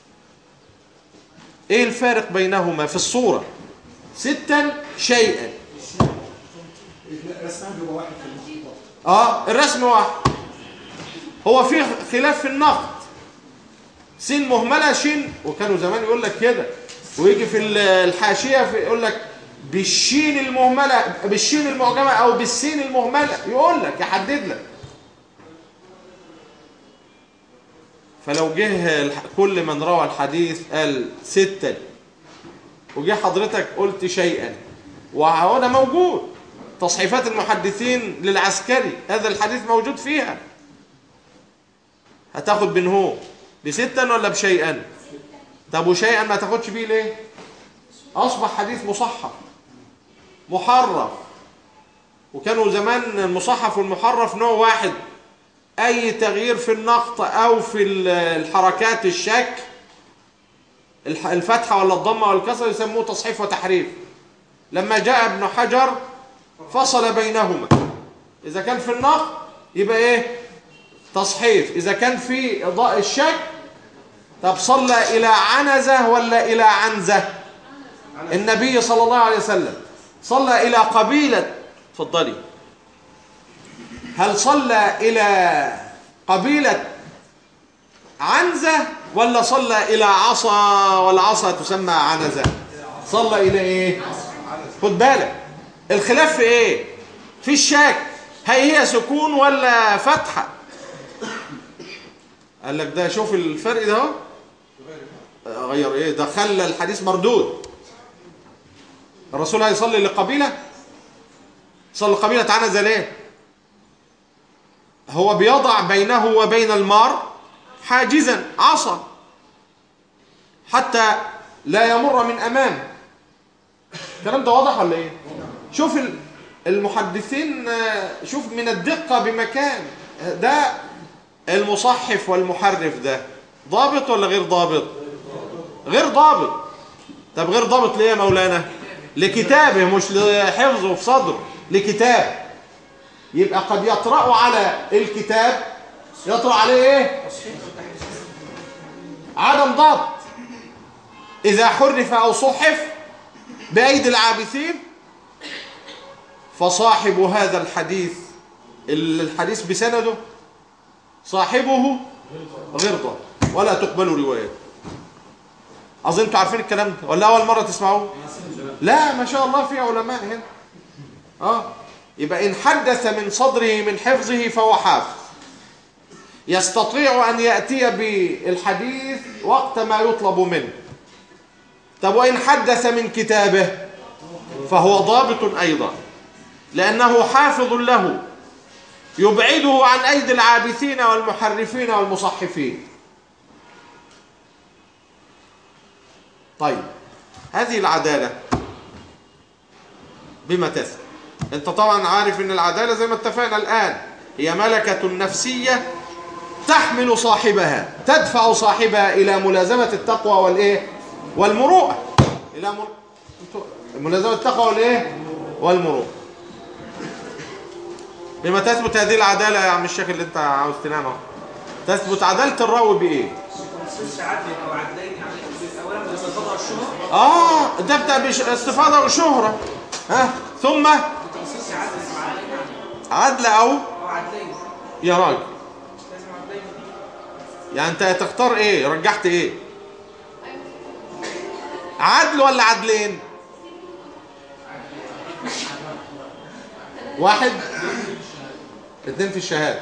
ايه الفارق بينهما في الصورة ستا شيئا الرسم بيبقى واحد في المخطوط اه الرسم واحد هو في خلاف في النقد سين مهمله شين وكانوا زمان يقول لك كده ويجي في ال- الحاشيه في يقول لك بالشين المهمله بالشين المعجمه او بالسين المهمله يقول لك يحدد لك فلو جه الح- كل من روى الحديث قال ستا وجه حضرتك قلت شيئا وهنا موجود تصحيفات المحدثين للعسكري هذا الحديث موجود فيها هتاخد بنهو بستا ولا بشيئا طب وشيئا ما تاخدش بيه ليه اصبح حديث مصحف محرف وكانوا زمان المصحف والمحرف نوع واحد اي تغيير في النقط او في ال- الحركات الشكل الح- الفتحه ولا الضمه ولا الكسره يسموه تصحيف وتحريف لما جاء ابن حجر فصل بينهما اذا كان في النقط يبقى ايه تصحيف اذا كان في اضاء الشك طب صلى الى عنزه ولا الى عنزه النبي صلى الله عليه وسلم صلى الى قبيله اتفضلي هل صلى الى قبيله عنزه ولا صلى الى عصا والعصا تسمى عنزه صلى الى ايه خد بالك الخلاف في ايه في الشك هي هي سكون ولا فتحه قال لك ده شوف الفرق ده اهو غير ايه ده خلى الحديث مردود الرسول هيصلي لقبيله صلى قبيله عنزه ليه هو بيضع بينه وبين المار حاجزا عصا حتى لا يمر من امامه الكلام ده واضح ولا ايه شوف ال- المحدثين آه، شوف من الدقة بمكان ده المصحف والمحرف ده ضابط ولا غير ضابط غير ضابط طب غير ضابط ليه يا مولانا لكتابه مش لحفظه في صدره لكتاب يبقى قد يطرأ على الكتاب يطرأ عليه ايه عدم ضبط إذا حرف أو صحف بأيدي العابثين فصاحب هذا الحديث الحديث بسنده صاحبه غير ضابط ولا تقبل روايته أظن أنتوا عارفين الكلام ده ولا أول مرة تسمعوه لا ما شاء الله في علماء هنا آه يبقى إن حدث من صدره من حفظه فهو حافظ يستطيع أن يأتي بالحديث وقت ما يطلب منه طب وإن حدث من كتابه فهو ضابط أيضا لأنه حافظ له يبعده عن أيدي العابثين والمحرفين والمصحفين طيب هذه العدالة بما تثبت انت طبعا عارف ان العدالة زي ما اتفقنا الآن هي ملكة نفسية تحمل صاحبها تدفع صاحبها إلى ملازمة التقوى والإيه والمروءة إلى مر... ملازمة التقوى والإيه والمروءة بما تثبت هذه العدالة يا عم الشيخ اللي انت عاوز تنامه تثبت عدالة الراوي بإيه ست عدل او عدلين يعني اولا باستفاضه الشهره اه ده بتاع بش... استفاضة وشهرة ها ثم بتنصيص عدل معالي عدل او او عدلين يا راجل لازم عدلين يعني انت هتختار ايه رجحت ايه عدل ولا عدلين واحد اتنين في الشهادة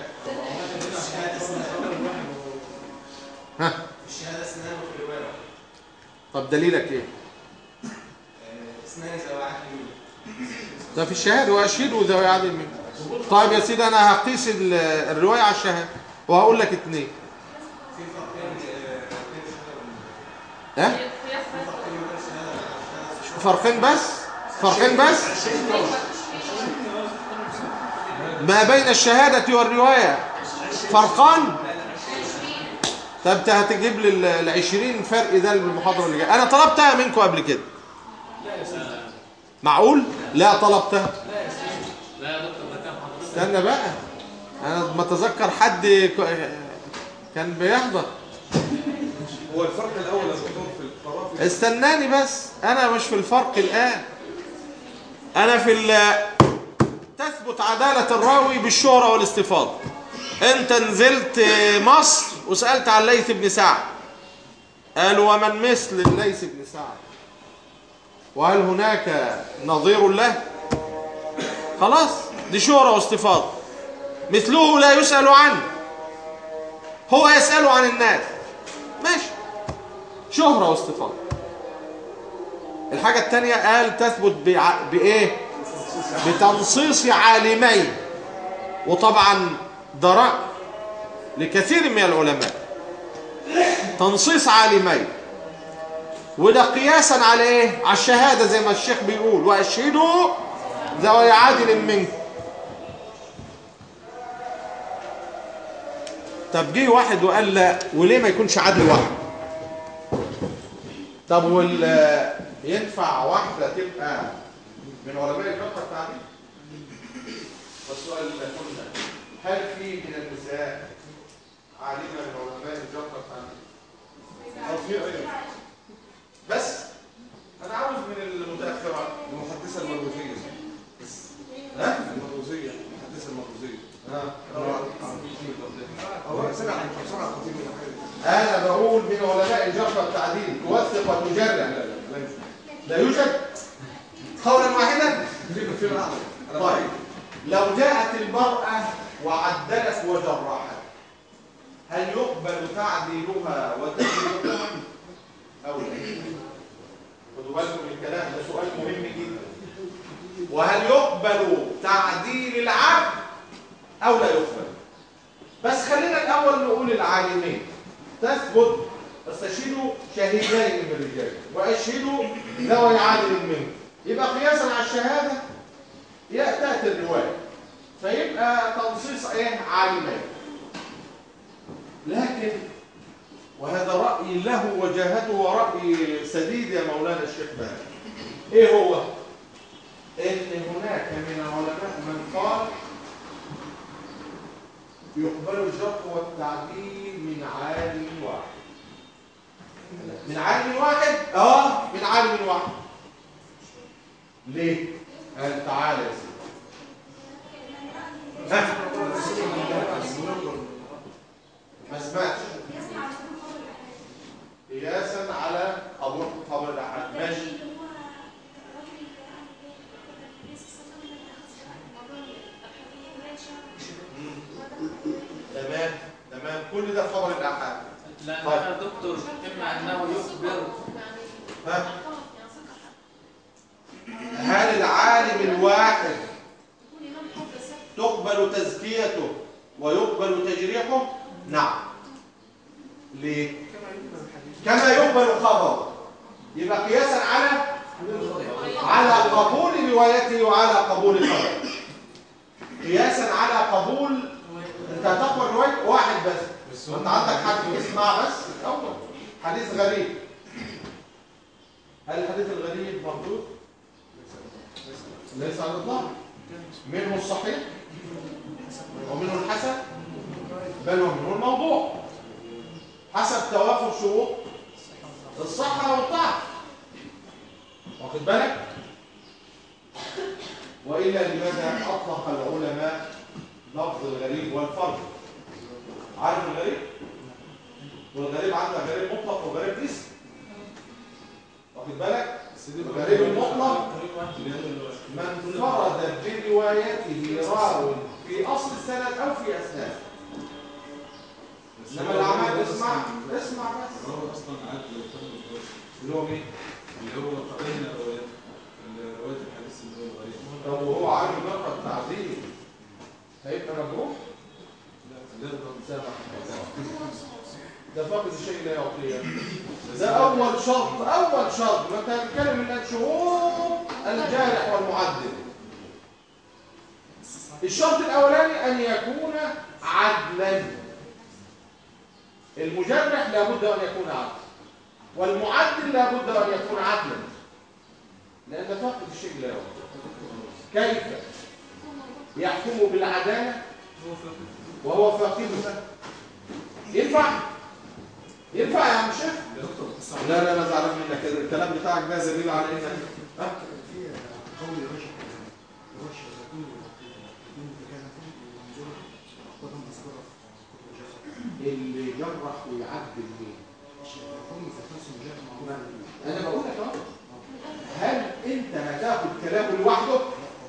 ها الشهادة اسنان وفي الرواية طب دليلك ايه اسنان ذوي عدل منه ده في الشهادة واشهدوا ذوي عدل منكم طيب يا سيدي انا هقيس ال- الرواية على الشهادة وهقول لك اتنين في فرقين آه، بين الشهادة ها قياس بس فرقين بس فرقين بس ما بين الشهادة والرواية فرقان طب انت هتجيب لي ال- العشرين فرق ده المحاضرة اللي جاية انا طلبتها منكم قبل كده معقول لا طلبتها لا يا دكتور ده كان حضرتك استنى بقى انا ما اتذكر حد ك- كان بيحضر هو الفرق الاول يا دكتور في القرافه استناني بس انا مش في الفرق الان انا في ال- تثبت عدالة الراوي بالشهرة والاستفاضة انت نزلت مصر وسألت عن الليث بن سعد قال ومن مثل الليث بن سعد وهل هناك نظير له خلاص دي شهرة واستفاضة مثله لا يسأل عنه هو يسأل عن الناس ماشي شهرة واستفاضة الحاجة التانية قال تثبت بع... بإيه بتنصيص عالمين وطبعا ده رأي لكثير من العلماء تنصيص عالمين وده قياسا على ايه على الشهادة زي ما الشيخ بيقول واشهدوا ذوي عدل منكم طب جه واحد وقال لا وليه ما يكونش عدل واحد طب وال ينفع واحدة تبقى من علماء الفقه التعليم والسؤال اللي قلنا هل في من النساء عالمة من علماء الفقه التعليم أو في غيره بس أنا عاوز من المتأخرات المحدثه المرموزيه ها؟ المرموزيه المحدثه المرموزيه ها هو سمع سمع خطيب من حاجه أنا بقول من علماء الجرح والتعديل توثق وتجرع لا لا لا ينفع لا يوجد قولا واحدا في في العقل انا طيب لو جاءت المرأة وعدلت وجرحت هل يقبل تعديلها وتجريحها أو لا؟ خدوا بالكم من الكلام ده سؤال مهم جدا وهل يقبل تعديل العبد أو لا يقبل بس خلينا الأول نقول العالمين تثبت استشهدوا شهيدين من الرجال واشهدوا ذوي عدل منكم يبقى قياسا على الشهاده يا- تأتي الرواية فيبقى تنصيص ايه عالمين لكن وهذا رأي له وجاهته ورأي سديد يا مولانا الشيخ بهاء ايه هو ان هناك من العلماء من قال يقبل الجرح والتعديل من عالم واحد من عالم واحد اه من عالم واحد ليه قال تعالى يا سيدي ها ما سمعتش قياسا على قبول خبر الاحد ماشي تمام تمام كل ده في خبر الاحاد لأن طيب. يا دكتور إما أنه يخبر ها هل العالم الواحد تقبل تزكيته ويقبل تجريحه نعم ليه كما يقبل خبره يبقى قياسا على على قبول روايته وعلى قبول خبره قياسا على قبول انت هتقبل روايه واحد بس انت عندك حد يسمع بس الاول حديث غريب هل الحديث الغريب مردود ليس على الاطلاق منه الصحيح ومنه الحسن بل ومنه الموضوع حسب توافر شروط الصحة والضعف واخد بالك وإلا لماذا أطلق العلماء لفظ الغريب والفرد عارف الغريب؟ والغريب عندك غريب مطلق وغريب اسم واخد بالك؟ الغريب المطلق من فرد بروايته راو في أصل السند أو في أسناد إنما الأعمال اسمع اسمع بس هو اصلا عاد لو كان الجوش اللي هو مين؟ اللي هو قرينا روايات روايات الحديث اللي هو الغريب طب وهو عارف نقطة التعديل هيبقى مجروح؟ لا لا سامح ده فاقد الشيء لا يعطيه ده أول شرط أول شرط متى نتكلم من شروط الجارح والمعدل الشرط الأولاني أن يكون عدلا المجرح لابد أن يكون عدلا والمعدل لابد أن يكون عدلا لأن فاقد الشيء لا يعطيه كيف يحكم بالعدالة وهو فاقدها ينفع ينفع يا عم شيخ يا دكتور بس لا لا انا زعلان منك الكلام بتاعك ده دليل على انك ها؟ في قول رشح رشح يكون يكون مكانكم ومنظور أخبارهم مذكورة في كتب الجزء اللي يجرح ويعدل مين هم في نفسهم جاء معروف انا بقول لك اهو هل انت هتاخد كلامه لوحده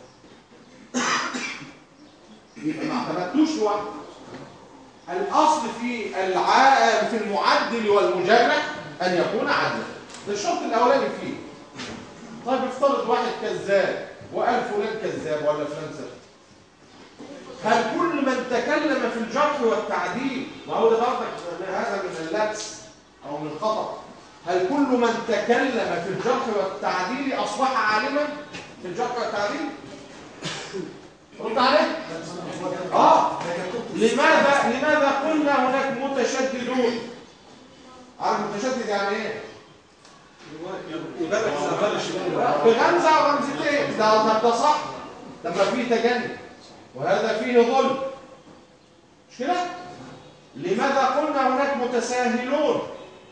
يبقى ما اعتمدتوش لوحده الاصل في الع... في المعدل والمجرح ان يكون عدلا ده الشرط الاولاني فيه طيب افترض واحد كذاب وقال فلان كذاب ولا فلان سفه هل كل من تكلم في الجرح والتعديل ما هو ده برضك هذا من اللبس او من الخطأ هل كل من تكلم في الجرح والتعديل اصبح عالما في الجرح والتعديل رد عليه اه لماذا لماذا قلنا هناك متشددون عارف متشدد يعني ايه يبالغ في أفعال الشمال بغمزه وغمزتين ده ده, ده صح لما فيه تجني وهذا فيه ظلم مش كده لماذا قلنا هناك متساهلون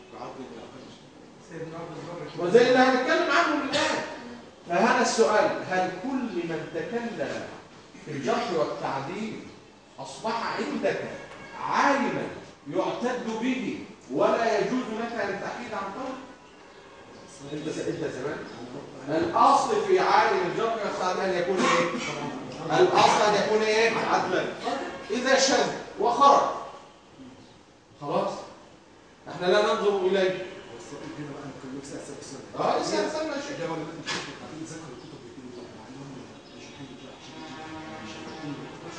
سيدنا عبد البر وزي اللي هنتكلم عنه الآن فهذا السؤال هل كل من تكلم في الجرح والتعديل أصبح عندك عالما يعتد به ولا يجوز لك أن تحيد عن قول انت انت زمان الاصل في عالم الجرح والتعديل ان يكون ايه الاصل ان يكون ايه عدلا اذا شذ وخرج خلاص احنا لا ننظر اليه والسؤال هنا بقى كان نفسي أسأل السؤال اه لسه استنى شيء ده ولا انت شفت بعدين ذكر الكتب الاثنين دول معلوم مش حاجه لا مش مش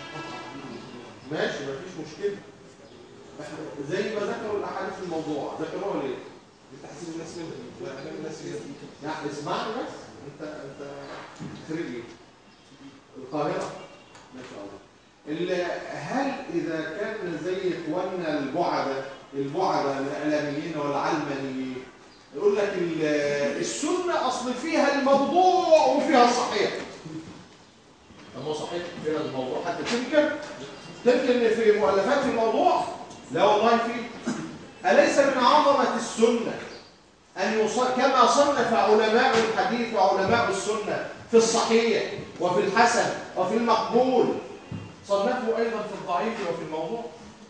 ماشي مفيش مشكلة احنا زي ما ذكروا الاحاديث في الموضوع ذكروها ليه؟ لتحسين الناس منه وإعلام الناس بيه يعني اسمعني بس انت انت خريج ايه؟ القاهرة ما شاء الله ال- هل اذا كان زي اخواننا البعدة البعدة الاعلاميين والعلمانيين يقول لك ال- السنة اصل فيها الموضوع وفيها الصحيح طب هو صحيح فيها الموضوع حتى تنكر تنكر ان في مؤلفات في الموضوع لا والله في أليس من عظمة السنة أن يص... كما صنف علماء الحديث وعلماء السنة في الصحيح وفي الحسن وفي المقبول صنفوا أيضا في الضعيف وفي الموضوع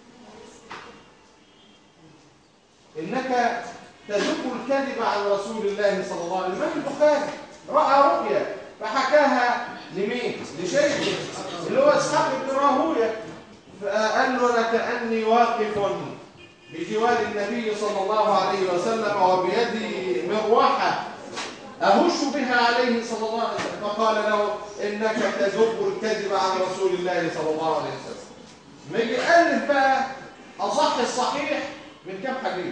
إنك تذب الكذب عن رسول الله صلى الله عليه وسلم البخاري رأى رؤيا فحكاها لمين؟ لشيخ اللي هو اسحاق بن راهويه فقال له انا كاني واقف بجوار النبي صلى الله عليه وسلم وبيدي مروحه اهش بها عليه صلى الله عليه وسلم فقال له انك تذب الكذب عن رسول الله صلى الله عليه وسلم ما يجي الف بقى اصح الصحيح من كم حديث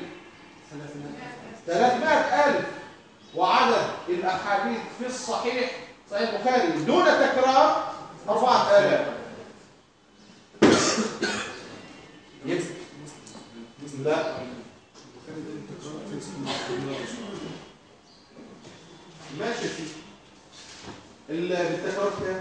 300 ألف وعدد الأحاديث في الصحيح صحيح البخاري دون تكرار أربعة آلاف يبقى لا ماشي ال- بالتكرار كام؟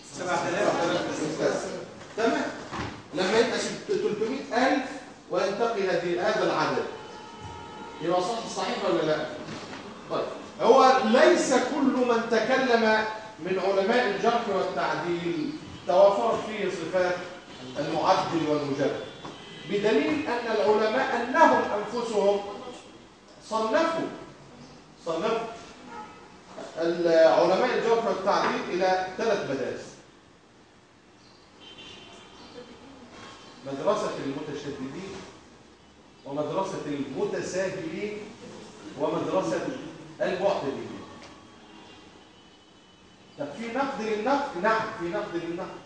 7000 تمام لما يبقى 300000 وينتقي هذه هذا العدد يبقى صح صحيح ولا لا؟ طيب هو ليس كل من تكلم من علماء الجرح والتعديل توافرت فيه صفات المعدل والمجرد بدليل أن العلماء أنهم أنفسهم صنفوا صنفوا علماء الجرح والتعديل إلى ثلاث مدارس مدرسة المتشددين ومدرسة المتساهلين ومدرسة المعتدلين طب في نقد للنقد؟ نعم في نقد للنقد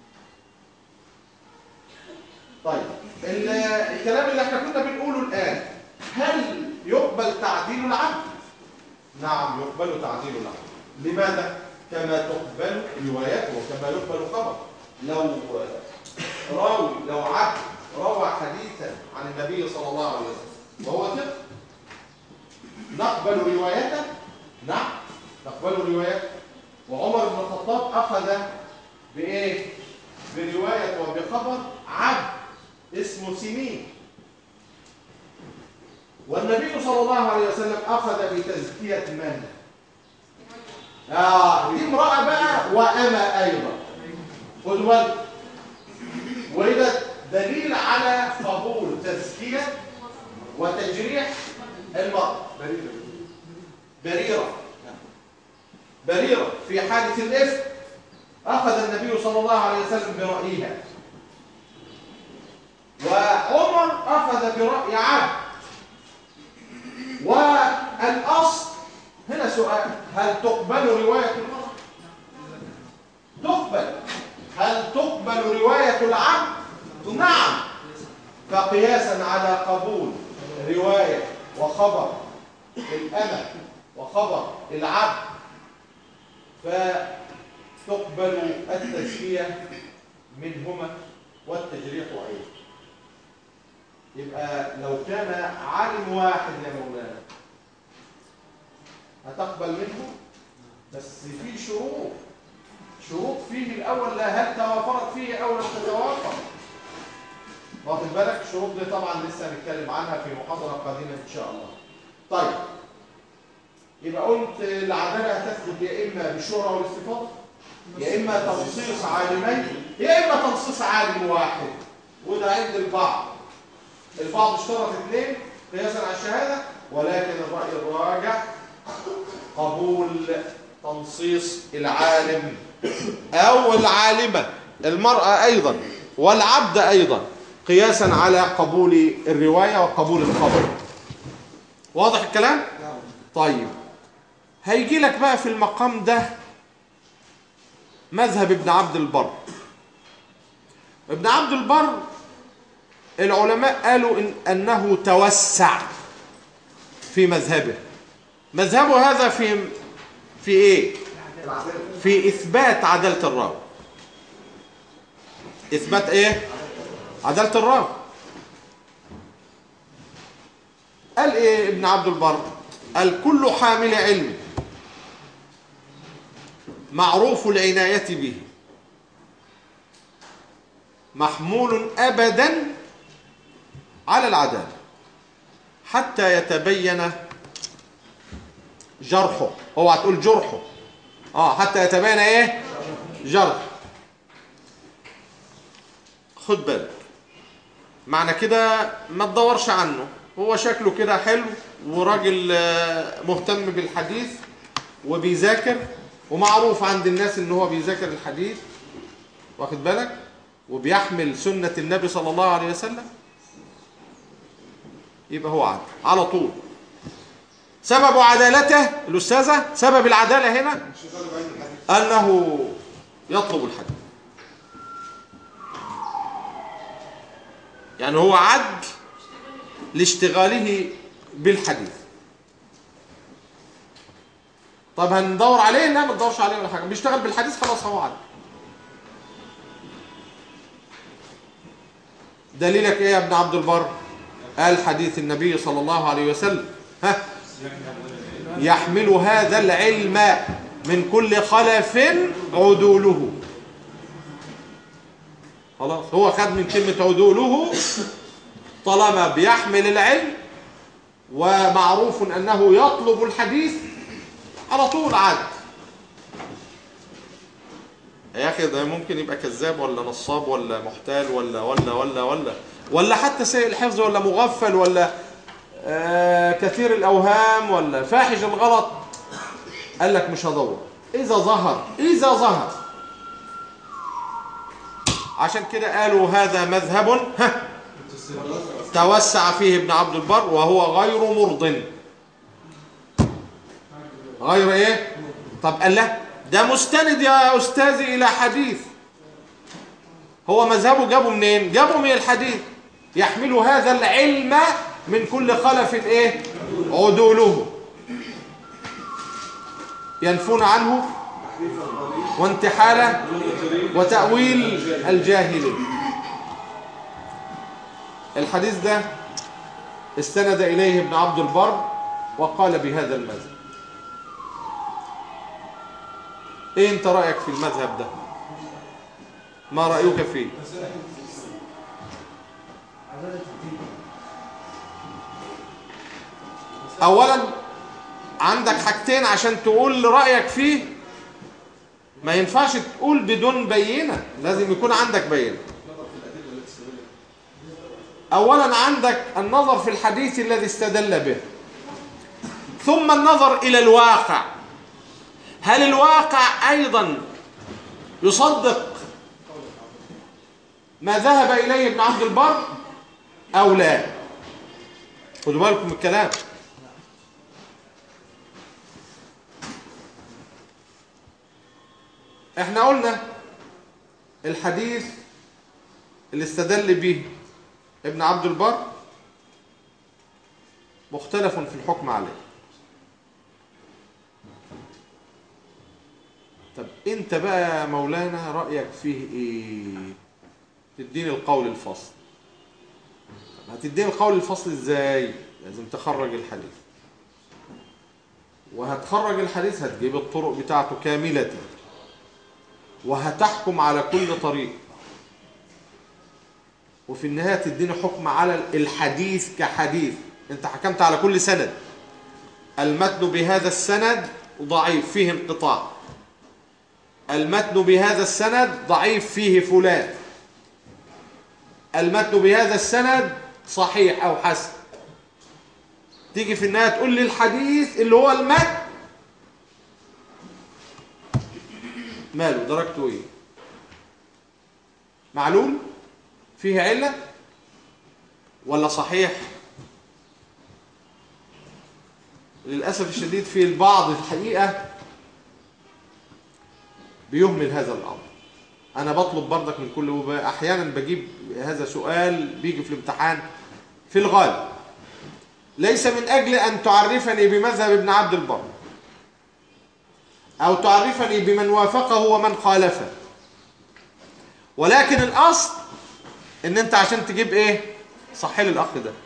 طيب ال- الكلام اللي احنا كنا بنقوله الآن هل يقبل تعديل العبد؟ نعم يقبل تعديل العبد لماذا؟ كما تقبل روايته وكما يقبل خبر لو راوي لو عبد روى حديثا عن النبي صلى الله عليه وسلم وهو ثقة نقبل روايته نعم نقبل روايته وعمر بن الخطاب أخذ بإيه؟ برواية وبخبر عبد اسمه سنين والنبي صلى الله عليه وسلم أخذ بتزكية من؟ آه دي امرأة بقى وأما أيضا خذوا بالك وده دليل على قبول تزكية وتجريح المرأة بريرة بريرة في حادث الإفك أخذ النبي صلى الله عليه وسلم برأيها وعمر أخذ برأي عبد والأصل هنا سؤال هل تقبل رواية المرأة؟ تقبل هل تقبل رواية العبد؟ نعم فقياسا على قبول رواية وخبر الأمة وخبر العبد فتقبل التزكية منهما والتجريح أيضا يبقى لو كان عالم واحد يا مولانا هتقبل منه بس في شروط شروط فيه الأول لا هل توافرت فيه أو لم تتوافر واخد بالك الشروط دي طبعا لسه هنتكلم عنها في محاضرة قادمة إن شاء الله طيب يبقى قلت العدالة هتثبت يا إما بالشهرة والاستفاضة يا إما تنصيص عالمين يا إما تنصيص عالم واحد وده عند البعض البعض اشترط اثنين قياسا على الشهادة ولكن الرأي الراجح قبول تنصيص العالم أو العالمة المرأة أيضا والعبد أيضا قياسا على قبول الرواية وقبول الخبر واضح الكلام؟ طيب هيجي لك بقى في المقام ده مذهب ابن عبد البر ابن عبد البر العلماء قالوا إن أنه توسع في مذهبه مذهبه هذا في في ايه في اثبات عداله الراوي اثبات ايه عداله الراوي قال ايه ابن عبد البر قال كل حامل علم معروف العنايه به محمول ابدا على العداله حتى يتبين جرحه اوعى تقول جرحه اه حتى يتبين ايه جرح خد بالك معنى كده ما تدورش عنه هو شكله كده حلو وراجل آه، مهتم بالحديث وبيذاكر ومعروف عند الناس ان هو بيذاكر الحديث واخد بالك وبيحمل سنة النبي صلى الله عليه وسلم يبقى هو عادل على طول سبب عدالته الأستاذة سبب العدالة هنا أنه يطلب الحديث يعني هو عدل لاشتغاله بالحديث طب هندور عليه لا ما تدورش عليه ولا حاجه بيشتغل بالحديث خلاص هو عدل دليلك ايه يا ابن عبد البر قال حديث النبي صلى الله عليه وسلم ها يحمل هذا العلم من كل خلف عدوله خلاص هو خد من كلمة عدوله طالما بيحمل العلم ومعروف أنه يطلب الحديث على طول عاد يا اخي ده ممكن يبقى كذاب ولا نصاب ولا محتال ولا ولا ولا ولا ولا حتى سيء الحفظ ولا مغفل ولا آه كثير الاوهام ولا فاحش الغلط قال لك مش هدور اذا ظهر اذا ظهر عشان كده قالوا هذا مذهب ها توسع فيه ابن عبد البر وهو غير مرض غير ايه طب قال له ده مستند يا استاذي الى حديث هو مذهبه جابه منين جابه من الحديث يحمل هذا العلم من كل خلف ايه عدوله ينفون عنه وانتحاله وتأويل الجاهلين الحديث ده استند إليه ابن عبد البر وقال بهذا المذهب ايه انت رأيك في المذهب ده ما رأيك فيه اولا عندك حاجتين عشان تقول رأيك فيه ما ينفعش تقول بدون بينة لازم يكون عندك بينة اولا عندك النظر في الحديث الذي استدل به ثم النظر الى الواقع هل الواقع ايضا يصدق ما ذهب اليه ابن عبد البر او لا خدوا بالكم من الكلام احنا قلنا الحديث اللي استدل به ابن عبد البر مختلف في الحكم عليه طب انت بقى يا مولانا رأيك فيه ايه تديني القول الفصل طب هتديني القول الفصل ازاي لازم تخرج الحديث وهتخرج الحديث هتجيب الطرق بتاعته كاملة وهتحكم على كل طريق وفي النهاية تديني حكم على الحديث كحديث انت حكمت على كل سند المتن بهذا السند ضعيف فيه انقطاع المتن بهذا السند ضعيف فيه فلان المتن بهذا السند صحيح او حسن تيجي في النهاية تقول لي الحديث اللي هو المتن ماله درجته ايه معلول فيه علة ولا صحيح للأسف الشديد في البعض الحقيقة بيهمل هذا الأمر أنا بطلب برضك من كل أحيانا بجيب هذا سؤال بيجي في الامتحان في الغالب ليس من أجل أن تعرفني بمذهب ابن عبد البر أو تعرفني بمن وافقه ومن خالفه ولكن الأصل ان انت عشان تجيب ايه صحي لي الاخ ده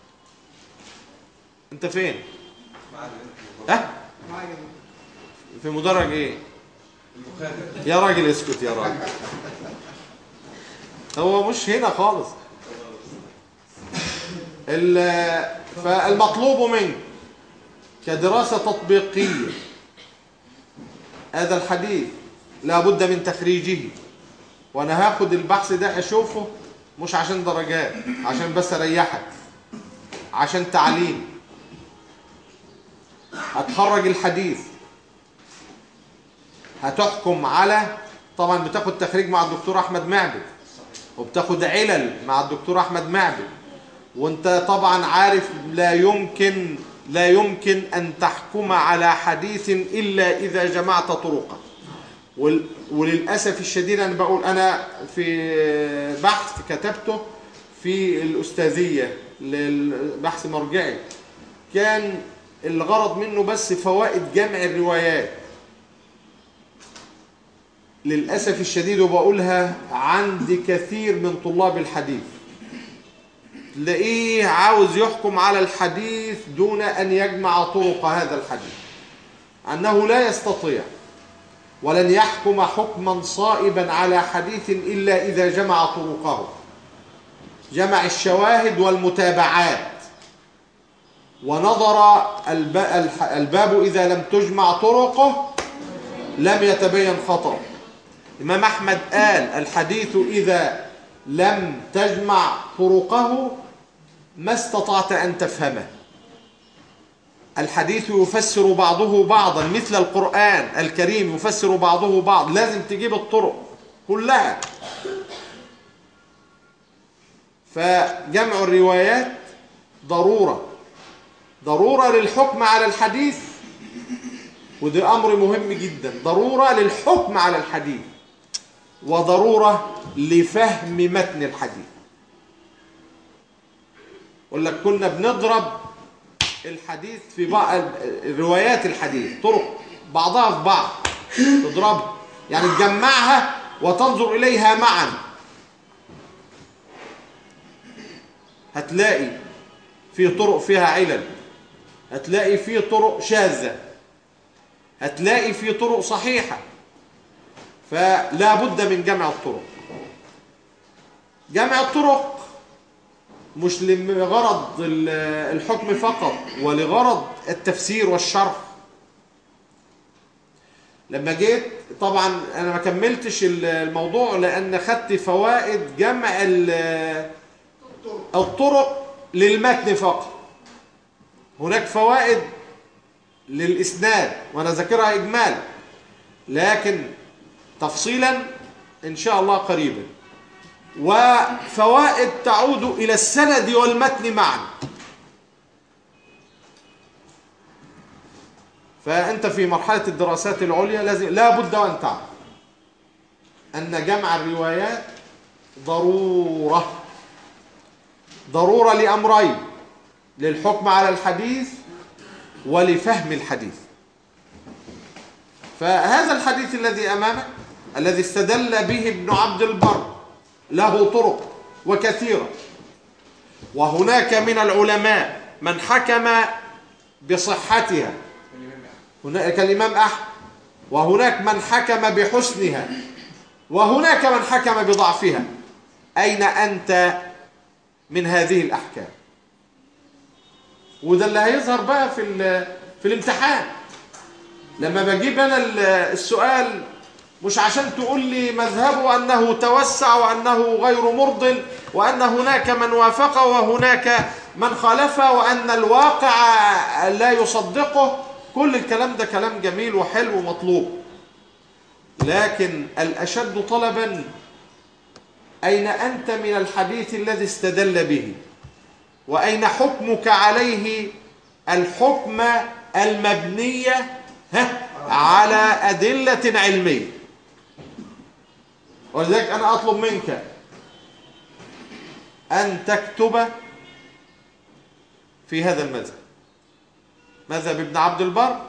انت فين ها في مدرج ايه يا راجل اسكت يا راجل هو مش هنا خالص فالمطلوب منك كدراسة تطبيقية هذا الحديث لابد من تخريجه وانا هاخد البحث ده اشوفه مش عشان درجات عشان بس اريحك عشان تعليم هتخرج الحديث هتحكم على طبعا بتاخد تخريج مع الدكتور احمد معبد وبتاخد علل مع الدكتور احمد معبد وانت طبعا عارف لا يمكن لا يمكن ان تحكم على حديث الا اذا جمعت طرقه وللأسف الشديد أنا بقول أنا في بحث كتبته في الأستاذية للبحث مرجعي كان الغرض منه بس فوائد جمع الروايات للأسف الشديد وبقولها عند كثير من طلاب الحديث تلاقيه عاوز يحكم على الحديث دون أن يجمع طرق هذا الحديث أنه لا يستطيع ولن يحكم حكما صائبا على حديث إلا إذا جمع طرقه جمع الشواهد والمتابعات ونظر الباب إذا لم تجمع طرقه لم يتبين خطأ إمام أحمد قال الحديث إذا لم تجمع طرقه ما استطعت أن تفهمه الحديث يفسر بعضه بعضا مثل القرآن الكريم يفسر بعضه بعض لازم تجيب الطرق كلها فجمع الروايات ضرورة ضرورة للحكم على الحديث وده أمر مهم جدا ضرورة للحكم على الحديث وضرورة لفهم متن الحديث يقول لك كنا بنضرب الحديث في بعض روايات الحديث طرق بعضها في بعض تضربها يعني تجمعها وتنظر إليها معا هتلاقي في طرق فيها علل هتلاقي في طرق شاذة هتلاقي في طرق صحيحة فلا بد من جمع الطرق جمع الطرق مش لغرض الحكم فقط ولغرض التفسير والشرح لما جيت طبعا انا ما كملتش الموضوع لان خدت فوائد جمع الطرق للمتن فقط هناك فوائد للإسناد وأنا ذاكرها إجمالا لكن تفصيلا إن شاء الله قريبا وفوائد تعود إلى السند والمتن معا فأنت في مرحلة الدراسات العليا لازم لا بد وأن تعلم أن جمع الروايات ضرورة ضرورة لأمرين للحكم على الحديث ولفهم الحديث فهذا الحديث الذي أمامك الذي استدل به ابن عبد البر له طرق وكثيرة وهناك من العلماء من حكم بصحتها هناك الإمام أحمد وهناك من حكم بحسنها وهناك من حكم بضعفها أين أنت من هذه الأحكام وده اللي هيظهر بقى في في الامتحان لما بجيب انا السؤال مش عشان تقول لي مذهبه انه توسع وانه غير مرض وان هناك من وافقه وهناك من خالفه وان الواقع لا يصدقه كل الكلام ده كلام جميل وحلو ومطلوب لكن الاشد طلبا اين انت من الحديث الذي استدل به وأين حكمك عليه الحكم المبنية على أدلة علمية ولذلك أنا أطلب منك أن تكتب في هذا المذهب مذهب ابن عبد البر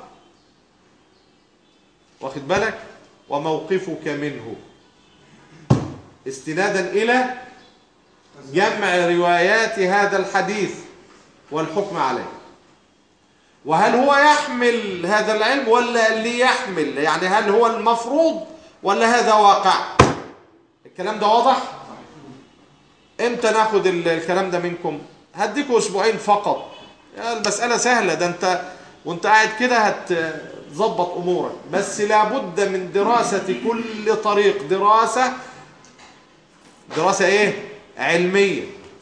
واخد بالك وموقفك منه استنادا إلى جمع روايات هذا الحديث والحكم عليه وهل هو يحمل هذا العلم ولا اللي يحمل يعني هل هو المفروض ولا هذا واقع الكلام ده واضح امتى ناخد الكلام ده منكم هديكوا اسبوعين فقط المسألة سهلة ده انت وانت قاعد كده هتظبط امورك بس لابد من دراسة كل طريق دراسة دراسة ايه علمية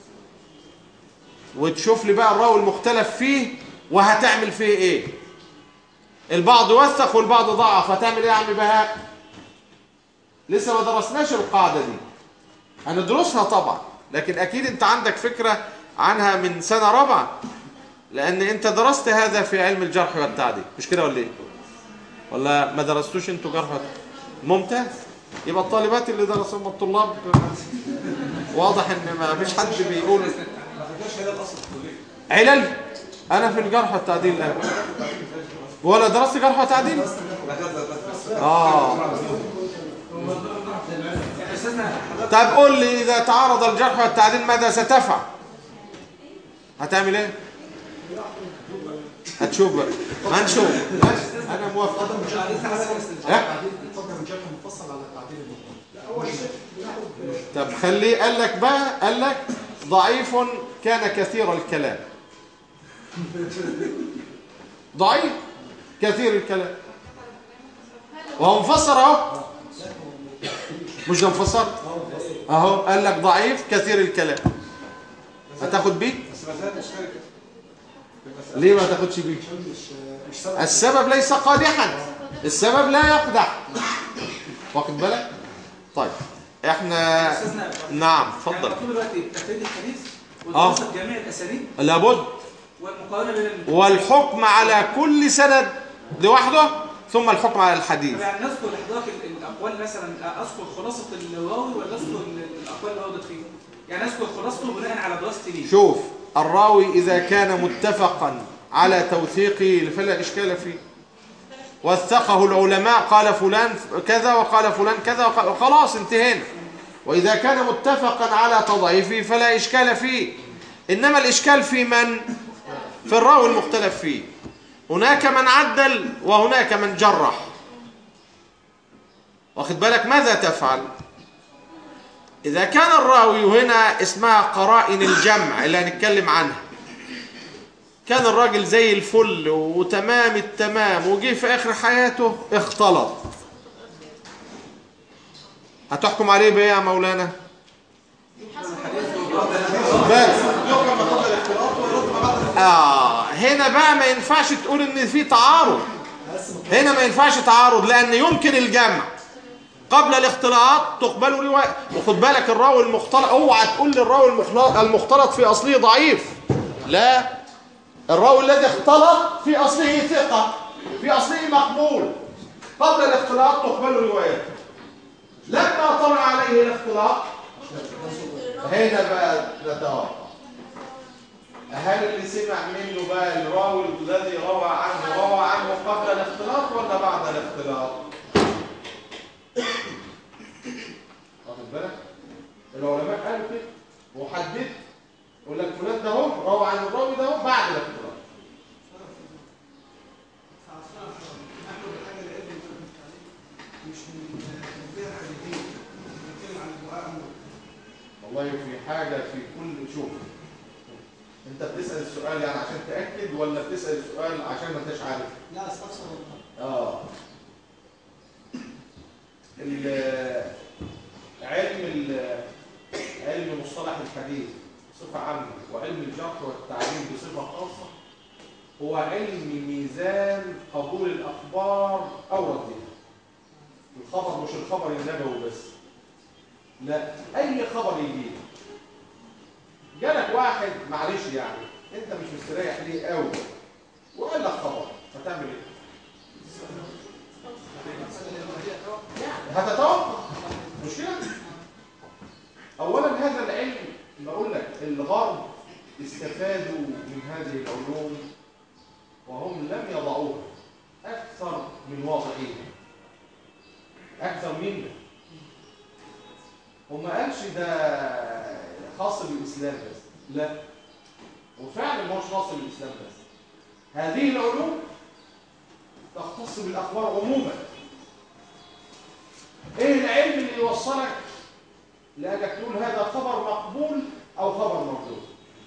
وتشوف لي بقى الراوي المختلف فيه وهتعمل فيه ايه البعض وثق والبعض ضعف هتعمل ايه يا عم بهاء لسه ما درسناش القاعدة دي هندرسها طبعا لكن اكيد انت عندك فكرة عنها من سنة رابعة لان انت درست هذا في علم الجرح والتعديل مش كده ولا ايه ولا ما درستوش انتوا جرح ممتاز يبقى الطالبات اللي درسهم الطلاب واضح ان ما فيش حد بيقول علل انا في الجرح والتعديل الان ولا درست جرح وتعديل اه طيب قول لي اذا تعارض الجرح والتعديل ماذا ستفعل هتعمل ايه هتشوف بقى ما نشوف انا موافق طب خليه قال لك بقى قال لك ضعيف كان كثير الكلام ضعيف كثير الكلام وهو مفسر اهو مش ده انفصل اهو قال لك ضعيف كثير الكلام هتاخد بيه بس ما زالت مشتركه في المسألة. ليه ما تاخدش بيه مش مش سبب السبب ليس قادحا السبب لا يقدح واخد بالك طيب احنا استاذنا نعم يعني اتفضل مطلوب دلوقتي تفريد الحديث آه. ودراسه جميع الاسانيد لابد والمقارنه بين ال- والحكم على كل سند لوحده ثم الحكم على الحديث يعني نذكر لحضرتك ال- الاقوال مثلا اذكر خلاصه الراوي ولا اذكر ال- الاقوال اللي وردت فيه يعني اذكر خلاصته بناء على دراستي ليه شوف الراوي إذا كان متفقا على توثيقه فلا إشكال فيه وثقه العلماء قال فلان كذا وقال فلان كذا وقال خلاص انتهينا وإذا كان متفقا على تضعيفه فلا إشكال فيه إنما الإشكال في من؟ في الراوي المختلف فيه هناك من عدل وهناك من جرح واخد بالك ماذا تفعل؟ إذا كان الراوي وهنا اسمها قرائن الجمع اللي هنتكلم عنها كان الراجل زي الفل وتمام التمام وجي في آخر حياته اختلط هتحكم عليه بإيه يا مولانا؟ بس يحكم ما قبل الاختلاط ويرد ما بعد الاختلاط. آه هنا بقى ما ينفعش تقول إن في تعارض هنا ما ينفعش تعارض لأن يمكن الجمع قبل الاختلاط تقبل رواية وخد بالك الراوي المختلط اوعى تقول لي الراوي المختلط المختلط في أصله ضعيف لا الراوي الذي اختلط في أصله ثقة في أصله مقبول قبل الاختلاط تقبل روايته لما طلع عليه الاختلاط هنا بقى نتوقع هل اللي سمع منه بقى الراوي الذي روى عنه روى عنه قبل الاختلاط ولا بعد الاختلاط؟ واخد بالك؟ العلماء قالوا كده وحدد يقول لك فلان ده اهو روى عن الراوي ده اهو بعد الاختلاط مش من تنبيه الحديثين بنتكلم عن الدعاء والله في حاجة في كل شوف انت بتسأل السؤال يعني عشان تأكد ولا بتسأل السؤال عشان ما انتش عارف؟ لا استفسر والله اه ال- علم ال- علم مصطلح الحديث بصفة عامة وعلم الجرح والتعديل بصفة خاصة هو علم ميزان قبول الأخبار أو ردها الخبر مش الخبر النبوي بس لا أي خبر يجي جالك واحد معلش يعني أنت مش مستريح ليه قوي وقال لك خبر هتعمل إيه؟ هتتوقع مش كده اولا هذا العلم بقول لك الغرب استفادوا من هذه العلوم وهم لم يضعوها اكثر من واضعيها اكثر منا وما قالش ده خاص بالاسلام بس لا وفعلا ما هوش خاص بالاسلام بس هذه العلوم تختص بالاخبار عموما ايه العلم اللي يوصلك لانك تقول هذا خبر مقبول او خبر مردود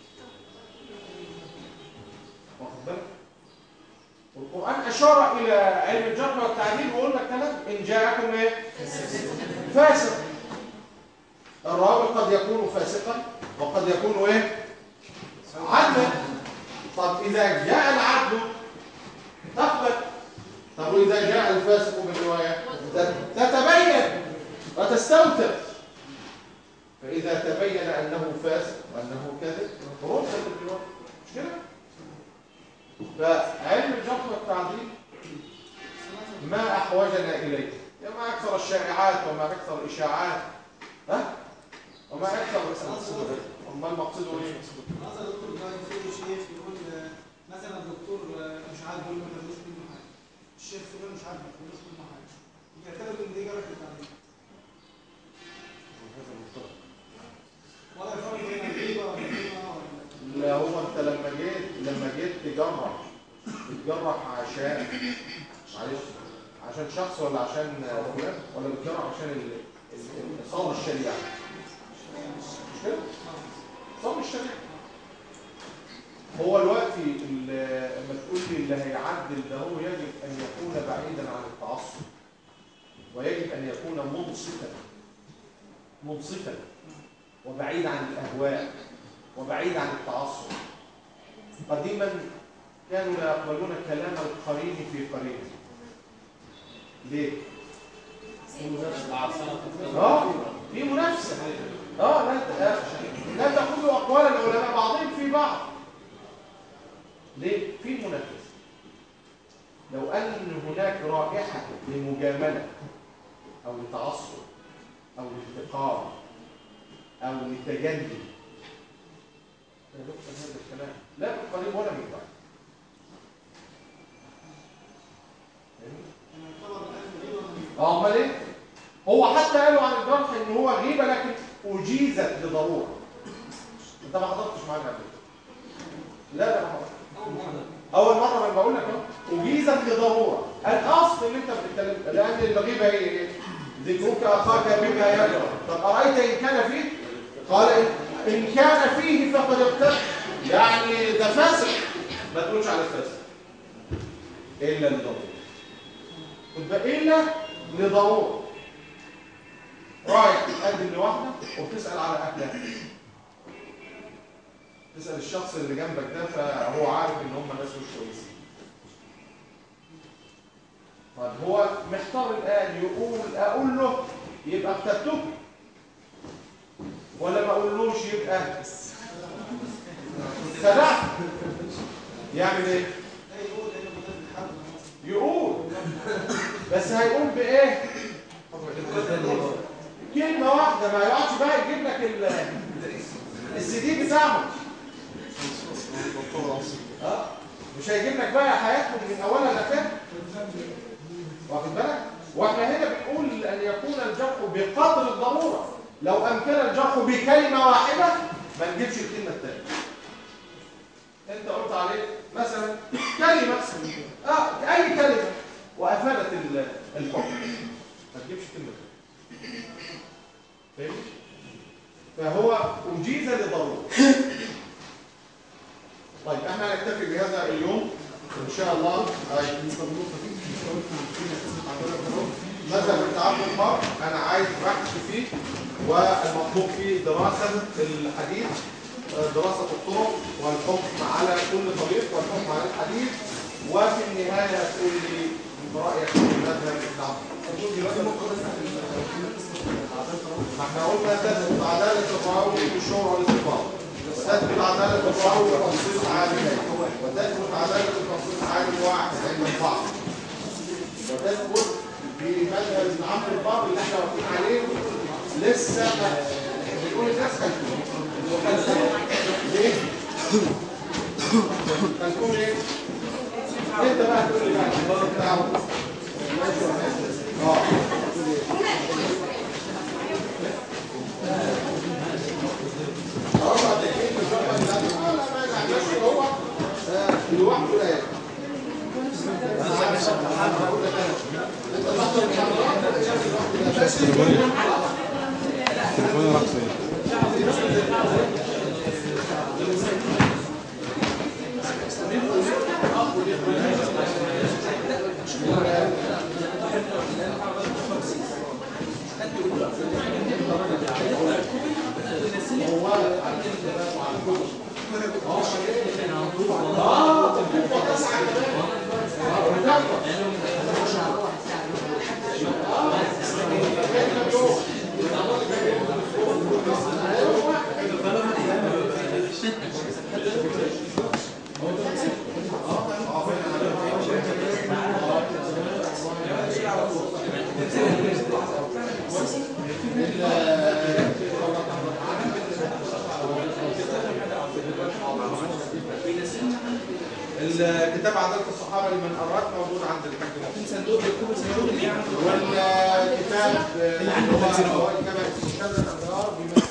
واخد بالك والقران اشار الى علم الجرح والتعديل ويقول لك كلام ان جاءكم ايه فاسق الراوي قد يكون فاسقا وقد يكون ايه عدلا طب اذا جاء العدل تقبل طب واذا جاء الفاسق بالروايه تتبين وتستوثق فإذا تبين أنه فاسق وأنه كذب رد بالرواية مش كده؟ فعلم الجرح والتعديل ما أحوجنا إليه يا ما أكثر الشائعات وما أكثر الإشاعات ها؟ وما أكثر أما المقصود إيه؟ هذا الدكتور ده في شيخ يقول آه، مثلا الدكتور آه، مش عارف يقول ما خلوش منه حاجه الشيخ فلان مش عارف ما خلوش منه حاجه يعتبر ان دي جرح التعليم ولا يفرق بين الغيبه والغيبه ولا لا هو انت لما جيت لما جيت تجرح بتجرح عشان معلش عشان شخص ولا عشان فلان ولا بتجرح عشان ال- ال- ال- صون الشريعه مش كده؟ صون الشريعه هو دلوقتي ال- لما تقول لي اللي هيعدل ده هو يجب ان يكون بعيدا عن التعصب ويجب ان يكون منصفا منصفا وبعيد عن الأهواء وبعيد عن التعصب قديما كانوا لا يقبلون كلام القرين في قرين ليه؟ اه في منافسه اه لا ت- لا تاخذوا اقوال العلماء بعضهم في بعض ليه في منافسه لو ان هناك رائحه لمجامله او لتعصب او لافتقار او لتجني لا يقبل هذا الكلام لا بالقريب ولا من بعيد اه امال ايه هو حتى قالوا عن الجرح ان هو غيبه لكن اجيزت لضروره انت ما حضرتش معانا قبل كده. لا لا ما حضرتش اول مره ما بقول لك اهو اجيزت لضروره الاصل اللي انت بتتكلم لان الغيبه هي ايه ذكرك اخاك بما يكره طب ارايت ان كان فيه قال إن, ان كان فيه فقد ابتدع يعني ده فاسد ما تقولش على الفاسد الا لضروره خد بالك الا لضروره رايح تقدم لواحده وبتسال على اهلها تسال الشخص اللي جنبك ده فهو عارف ان هم ناس مش كويسين طيب هو محتار الان يقول اقول له يبقى اخترته ولا ما اقولوش يبقى خدعت يعمل ايه يقول بس هيقول بايه كلمه واحده ما يقعدش بقى يجيب لك ال- السي دي بتاعه اه مش هيجيب لك بقى حياتهم من اولها لاخرها واخد بالك واحنا هنا بنقول ان يكون الجرح بقدر الضروره لو امكن الجرح بكلمه واحده ما نجيبش الكلمه الثانيه انت قلت عليه مثلا كلمه اه اي كلمه وافادت ال- الحكم ما تجيبش كلمه ثانيه فاهم فهو اجيز لضروره طيب احنا هنكتفي بهذا اليوم ان شاء الله طيب. مثلا تعبد المرء انا عايز بحث فيه والمطلوب فيه دراسه الحديث آه، دراسه الطرق والحكم على كل طريق والحكم على الحديث وفي النهايه تقول لي برايك في مذهب ابن عبد ما احنا قلنا تثبت عداله الراوي بالشهره والاستفاضه وتثبت عداله الراوي بتنصيص عالمين وتثبت عداله بتنصيص عالم واحد عند البعض وتثبت بمذهب ابن عمرو الباب اللي احنا واقفين عليه لسه بنقول الناس خلفون ليه؟ خلفون ايه؟ انت بقى تقول لي بقى الباب بتاعه اه اربع دقايق في الجبهه بتاعته لا لا ما ينفعش هو آه، لوحده لا ينفع هقول لك انا انت تحضر المحاضرات الكتاب عدالة الصحابة لمن أراد موجود عند الحاج مصر صندوق الكتب الصندوق اللي يعني والكتاب اللي هو كما كتاب الأخبار بما